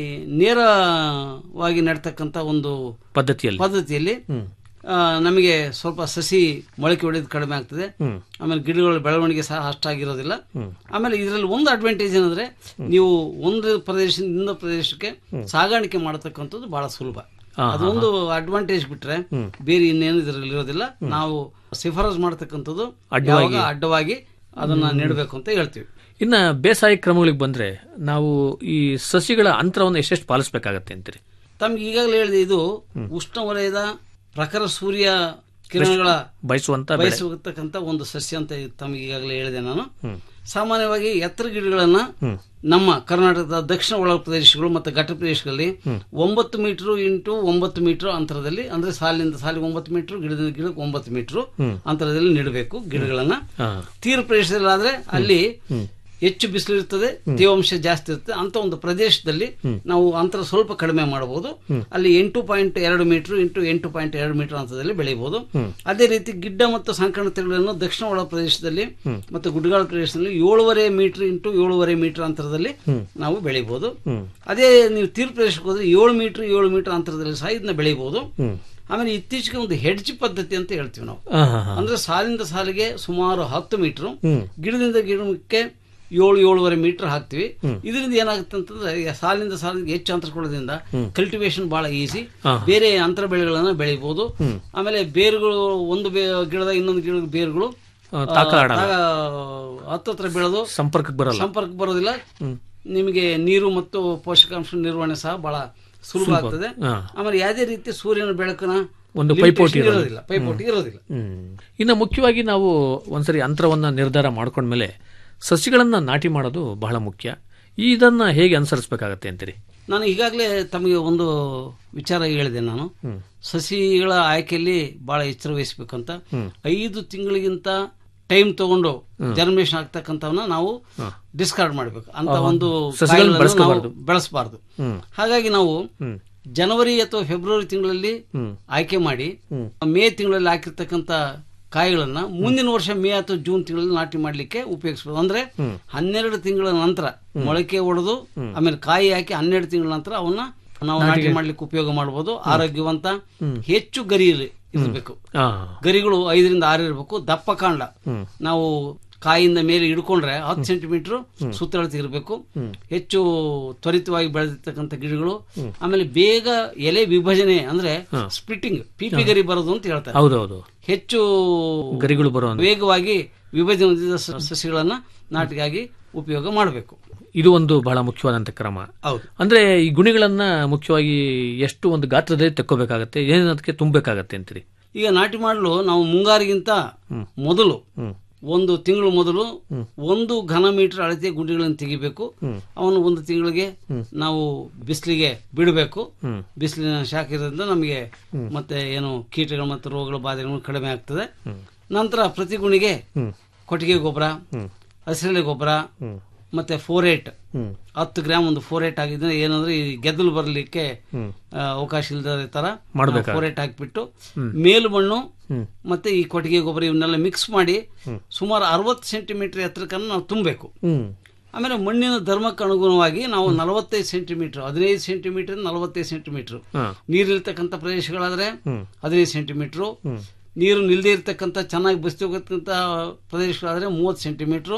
ನೇರವಾಗಿ ನೆಡ್ತಕ್ಕಂಥ ಒಂದು ಪದ್ಧತಿಯಲ್ಲಿ ಪದ್ಧತಿಯಲ್ಲಿ ಆ, ನಮಗೆ ಸ್ವಲ್ಪ ಸಸಿ ಮೊಳಕೆ ಹೊಡೆದು ಕಡಿಮೆ ಆಗ್ತದೆ ಆಮೇಲೆ ಗಿಡಗಳ ಬೆಳವಣಿಗೆ ಸಹ ಅಷ್ಟಾಗಿರೋದಿಲ್ಲ ಆಮೇಲೆ ಇದರಲ್ಲಿ ಒಂದು ಅಡ್ವಾಂಟೇಜ್ ಏನಂದ್ರೆ ನೀವು ಒಂದು ಪ್ರದೇಶದಿಂದ ಇನ್ನೊಂದು ಪ್ರದೇಶಕ್ಕೆ ಸಾಗಾಣಿಕೆ ಮಾಡತಕ್ಕಂಥದ್ದು ಬಹಳ ಸುಲಭ ಅದೊಂದು ಅಡ್ವಾಂಟೇಜ್ ಬಿಟ್ರೆ ಬೇರೆ ಇನ್ನೇನು ಇದರಲ್ಲಿ ಇರೋದಿಲ್ಲ ನಾವು ಶಿಫಾರಸ್ ಮಾಡತಕ್ಕಂಥದ್ದು ಯಾವಾಗ ಅಡ್ಡವಾಗಿ ಅದನ್ನ ನೆಡಬೇಕು ಅಂತ ಹೇಳ್ತೀವಿ ಇನ್ನ ಬೇಸಾಯ ಕ್ರಮಗಳಿಗೆ ಬಂದ್ರೆ ನಾವು ಈ ಸಸಿಗಳ ಅಂತರವನ್ನು ಎಷ್ಟೆಷ್ಟು ಪಾಲಿಸಬೇಕಾಗತ್ತೆ ಅಂತೀರಿ ತಮ್ಗೆ ಈಗಾಗಲೇ ಹೇಳಿದೆ ಇದು ಉಷ್ಣವಲಯದ ಪ್ರಖರ ಸೂರ್ಯ ಕಿರಣಗಳ ಬಯಸುವಂತ ಬೆಳೆ ಬಯಸಿರ್ತಕ್ಕಂಥ ಒಂದು ಸಸ್ಯ ಅಂತ ತಮಗೆ ಈಗಾಗಲೇ ಹೇಳಿದೆ ನಾನು ಸಾಮಾನ್ಯವಾಗಿ ಎತ್ತರ ಗಿಡಗಳನ್ನ ನಮ್ಮ ಕರ್ನಾಟಕದ ದಕ್ಷಿಣ ಒಳ ಪ್ರದೇಶಗಳು ಮತ್ತು ಘಟ್ಟ ಪ್ರದೇಶಗಳಲ್ಲಿ ಒಂಬತ್ತು ಮೀಟರ್ ಇಂಟು ಒಂಬತ್ತು ಮೀಟರ್ ಅಂತರದಲ್ಲಿ ಅಂದ್ರೆ ಸಾಲಿನಿಂದ ಸಾಲಿಗೆ ಒಂಬತ್ತು ಮೀಟರ್ ಗಿಡದಿಂದ ಗಿಡಕ್ಕೆ ಒಂಬತ್ತು ಮೀಟರ್ ಅಂತರದಲ್ಲಿ ನೆಡಬೇಕು ಗಿಡಗಳನ್ನ ಹಾ. ತೀರ ಪ್ರದೇಶದಲ್ಲಾದ್ರೆ ಅಲ್ಲಿ ಹೆಚ್ಚು ಬಿಸಿಲು ಇರ್ತದೆ ತೇವಾಂಶ ಜಾಸ್ತಿ ಇರುತ್ತೆ ಅಂತ ಒಂದು ಪ್ರದೇಶದಲ್ಲಿ ನಾವು ಅಂತರ ಸ್ವಲ್ಪ ಕಡಿಮೆ ಮಾಡಬಹುದು ಅಲ್ಲಿ ಎಂಟು ಪಾಯಿಂಟ್ ಎರಡು ಮೀಟರ್ ಇಂಟು ಎಂಟು ಪಾಯಿಂಟ್ ಎರಡು ಮೀಟರ್ ಅಂತರದಲ್ಲಿ ಬೆಳೆಯಬಹುದು ಅದೇ ರೀತಿ ಗಿಡ್ಡ ಮತ್ತು ಸಂಕಣ ತೆಳುಗಳನ್ನು ದಕ್ಷಿಣ ಒಳ ಪ್ರದೇಶದಲ್ಲಿ ಮತ್ತು ಗುಡ್ಡಗಾಡು ಪ್ರದೇಶದಲ್ಲಿ ಏಳುವರೆ ಮೀಟರ್ ಇಂಟು ಏಳುವರೆ ಮೀಟರ್ ಅಂತರದಲ್ಲಿ ನಾವು ಬೆಳೆಯಬಹುದು ಅದೇ ನೀವು ತೀರ ಪ್ರದೇಶಕ್ಕೆ ಹೋದ್ರೆ ಏಳು ಮೀಟರ್ ಏಳು ಮೀಟರ್ ಅಂತರದಲ್ಲಿ ಸಹ ಇದನ್ನ ಬೆಳೆಯಬಹುದು ಆಮೇಲೆ ಇತ್ತೀಚೆಗೆ ಒಂದು ಹೆಡ್ಜ್ ಪದ್ಧತಿ ಅಂತ ಹೇಳ್ತೀವಿ ನಾವು ಹಾ, ಹಾ, ಹಾ. ಅಂದ್ರೆ ಸಾಲಿಂದ ಸಾಲಿಗೆ ಸುಮಾರು ಹತ್ತು ಮೀಟರ್ ಹ್ಮ್. ಗಿಡದಿಂದ ಗಿಡಕ್ಕೆ ಏಳು ಏಳುವರೆ ಮೀಟರ್ ಹಾಕ್ತಿವಿ ಇದರಿಂದ ಏನಾಗುತ್ತೆ ಅಂತಂದ್ರೆ ಈ ಸಾಲಿಂದ ಸಾಲಿಗೆ ಹೆಚ್ಚು ಅಂತರ ಕೊಡೋದ್ರಿಂದ ಕಲ್ಟಿವೇಶನ್ ಬಹಳ ಈಸಿ ಹಾ. ಬೇರೆ ಅಂತರ ಬೆಳೆಗಳನ್ನ ಬೆಳಿಬಹುದು ಆಮೇಲೆ ಬೇರುಗಳು ಒಂದು ಬೇ- ಗಿಡದ ಇನ್ನೊಂದು ಗಿಡದ ಬೇರುಗಳು ಆ, ತಾಕ ಆಡಲ್ಲ. ಆ, ಹತ್ತತ್ರ ಬೆಳೆದು ಸಂಪರ್ಕಕ್ಕೆ ಬರಲ್ಲ ಸಂಪರ್ಕ ಬರೋದಿಲ್ಲ ನಿಮಗೆ ನೀರು ಮತ್ತು ಪೋಷಕಾಂಶ ನಿರ್ವಹಣೆ ಸಹ ಬಹಳ ಸುಲಭ ಆಗ್ತದೆ ಹಾ. ಆಮೇಲೆ ಯಾವುದೇ ರೀತಿ ಸೂರ್ಯನ ಬೆಳಕನ ಒಂದು limitation ಪೈಪೋಟಿ ಇರೋದಿಲ್ಲ. ಇರೋದಿಲ್ಲ ಪೈಪೋಟಿ ಇರೋದಿಲ್ಲ ಹ್ಮ್. ಇನ್ನು ಮುಖ್ಯವಾಗಿ ನಾವು ಒಂದ್ಸರಿ ಅಂತರವನ್ನ ನಿರ್ಧಾರ ಮಾಡ್ಕೊಂಡ್ಮೇಲೆ ಸಸಿಗಳನ್ನ ನಾಟಿ ಮಾಡೋದು ಬಹಳ ಮುಖ್ಯ ಇದನ್ನ ಹೇಗೆ ಅನುಸರಿಸಬೇಕಾಗತ್ತೆ ಅಂತೀರಿ ನಾನು ಈಗಾಗಲೇ ತಮಗೆ ಒಂದು ವಿಚಾರ ಹೇಳಿದೆ ನಾನು ಸಸಿಗಳ ಆಯ್ಕೆಯಲ್ಲಿ ಬಹಳ ಎಚ್ಚರ ವಹಿಸಬೇಕಂತ ಐದು ತಿಂಗಳಿಗಿಂತ ಟೈಮ್ ತಗೊಂಡು ಜರ್ಮಿನೇಷನ್ ಆಗ್ತಕ್ಕಂಥವನ್ನ ನಾವು ಡಿಸ್ಕಾರ್ಡ್ ಮಾಡಬೇಕು ಅಂತ ಒಂದು ಸಸಿಗಳನ್ನ ಕಾಯಿಗಳನ್ನ ನಾವು ಬೆಳೆಸ್ಕೋಬಾರ್ದು. ಬೆಳೆಸಬಾರ್ದು ಹಾಗಾಗಿ ನಾವು ಜನವರಿ ಅಥವಾ ಫೆಬ್ರವರಿ ತಿಂಗಳಲ್ಲಿ ಆಯ್ಕೆ ಮಾಡಿ ಮೇ ತಿಂಗಳಲ್ಲಿ ಹಾಕಿರ್ತಕ್ಕಂಥ ಕಾಯಿಗಳನ್ನ ಮುಂದಿನ ವರ್ಷ ಮೇ ಅಥವಾ ಜೂನ್ ತಿಂಗಳಲ್ಲಿ ನಾಟಿ ಮಾಡ್ಲಿಕ್ಕೆ ಉಪಯೋಗಿಸಬಹುದು ಅಂದ್ರೆ ಹನ್ನೆರಡು ತಿಂಗಳ ನಂತರ ಮೊಳಕೆ ಹೊಡೆದು ಆಮೇಲೆ ಕಾಯಿ ಹಾಕಿ ಹನ್ನೆರಡು ತಿಂಗಳ ನಂತರ ಅವನ್ನ ನಾವು ನಾಟಿ ಮಾಡ್ಲಿಕ್ಕೆ ಉಪಯೋಗ ಮಾಡಬಹುದು ಆರೋಗ್ಯವಂತ ಹೆಚ್ಚು ಗರಿ ಇರ್ಲಿ- ಇರ್ಬೇಕು ಆ, ಗರಿಗಳು ಐದರಿಂದ ಆರು ಇರಬೇಕು ದಪ್ಪ ಕಾಂಡ ನಾವು ಕಾಯಿಂದ ಮೇಲೆ ಹಿಡ್ಕೊಂಡ್ರೆ ಹತ್ತು ಸೆಂಟಿಮೀಟರ್ ಸುತ್ತಳತೆ ಇರಬೇಕು ಹೆಚ್ಚು ತ್ವರಿತವಾಗಿ ಬೆಳೆದಿರ್ತಕ್ಕಂಥ ಗಿಡಗಳು ಆಮೇಲೆ ಬೇಗ ಎಲೆ ವಿಭಜನೆ ಅಂದ್ರೆ ಸ್ಪ್ಲಿಟ್ಟಿಂಗ್ ಪಿಪಿ ಗರಿ ಬರೋದು ಅಂತ ಹೇಳ್ತಾರೆ ಹೌದೌದು ಹೆಚ್ಚು ಗರಿಗಳು ಬರೋ ವೇಗವಾಗಿ ವಿಭಜನೆ ಹೊಂದಿದ ಸ- ಸಸಿಗಳನ್ನ ನಾಟಿಗಾಗಿ ಉಪಯೋಗ ಮಾಡಬೇಕು ಇದು ಒಂದು ಬಹಳ ಮುಖ್ಯವಾದಂತ ಕ್ರಮ ಹೌದು ಅಂದ್ರೆ ಈ ಗುಣಿಗಳನ್ನ ಮುಖ್ಯವಾಗಿ ಎಷ್ಟು ಒಂದು ಗಾತ್ರದಲ್ಲಿ ತೆಕ್ಕೋಬೇಕಾಗತ್ತೆ ಏನದಕ್ಕೆ ತುಂಬಬೇಕಾಗತ್ತೆ ಅಂತೀರಿ ಈಗ ನಾಟಿ ಮಾಡಲು ನಾವು ಮುಂಗಾರಿಗಿಂತ ಮೊದಲು ಒಂದು ತಿಂಗಳು ಮೊದಲು ಒಂದು ಘನ ಮೀಟರ್ ಅಳತೆಯ ಗುಂಡಿಗಳನ್ನು ತೆಗಿಬೇಕು ಅವನು ಒಂದು ತಿಂಗಳಿಗೆ ನಾವು ಬಿಸಿಲಿಗೆ ಬಿಡಬೇಕು ಬಿಸಿಲಿನ ಶಾಖ ಇರೋದ್ರಿಂದ ನಮಗೆ ಮತ್ತೆ ಏನು ಕೀಟಗಳು ಮತ್ತು ರೋಗಗಳ ಬಾಧೆಗಳು ಕಡಿಮೆ ಆಗ್ತದೆ ನಂತರ ಪ್ರತಿ ಗುಣಿಗೆ ಕೊಟ್ಟಿಗೆ ಗೊಬ್ಬರ ಹಸಿರೆಲೆ ಗೊಬ್ಬರ ಮತ್ತೆ ಫೋರೇಟ್ ಹತ್ತು ಗ್ರಾಮ್ ಒಂದು ಫೋರೇಟ್ ಆಗಿದ್ರೆ ಏನಂದ್ರೆ ಈ ಗೆದ್ದಲು ಬರಲಿಕ್ಕೆ ಆ, ಅವಕಾಶ ಇಲ್ಲದ ತರ ಮಾಡ್ಬೇಕಾಗುತ್ತೆ. ಫೋರೇಟ್ ಹಾಕ್ಬಿಟ್ಟು ಮೇಲು ಮಣ್ಣು ಮತ್ತೆ ಈ ಕೊಟ್ಟಿಗೆ ಗೊಬ್ಬರ ಇವನ್ನೆಲ್ಲ ಮಿಕ್ಸ್ ಮಾಡಿ ಸುಮಾರು ಅರವತ್ತು ಸೆಂಟಿಮೀಟರ್ ಎತ್ತರಕ್ಕನ್ನು ನಾವು ತುಂಬಬೇಕು ಹ್ಮ್ ಆಮೇಲೆ ಮಣ್ಣಿನ ಧರ್ಮಕ್ಕೆ ಅನುಗುಣವಾಗಿ ನಾವು ನಲವತ್ತೈದು ಸೆಂಟಿಮೀಟರ್ ಹದಿನೈದು ಸೆಂಟಿಮೀಟರ್ ನಲವತ್ತೈದು ಸೆಂಟಿಮೀಟರ್ ಹಾ. ನೀರಿರ್ತಕ್ಕಂಥ ಪ್ರದೇಶಗಳಾದ್ರೆ ಹದಿನೈದು ಸೆಂಟಿಮೀಟರ್ ನೀರು ನಿಲ್ಲದೆ ಇರ್ತಕ್ಕಂಥ ಚೆನ್ನಾಗಿ ಬಸ್ತಿ ಹೋಗತಕ್ಕಂಥ ಪ್ರದೇಶಗಳಾದ್ರೆ ಮೂವತ್ತು ಸೆಂಟಿಮೀಟರ್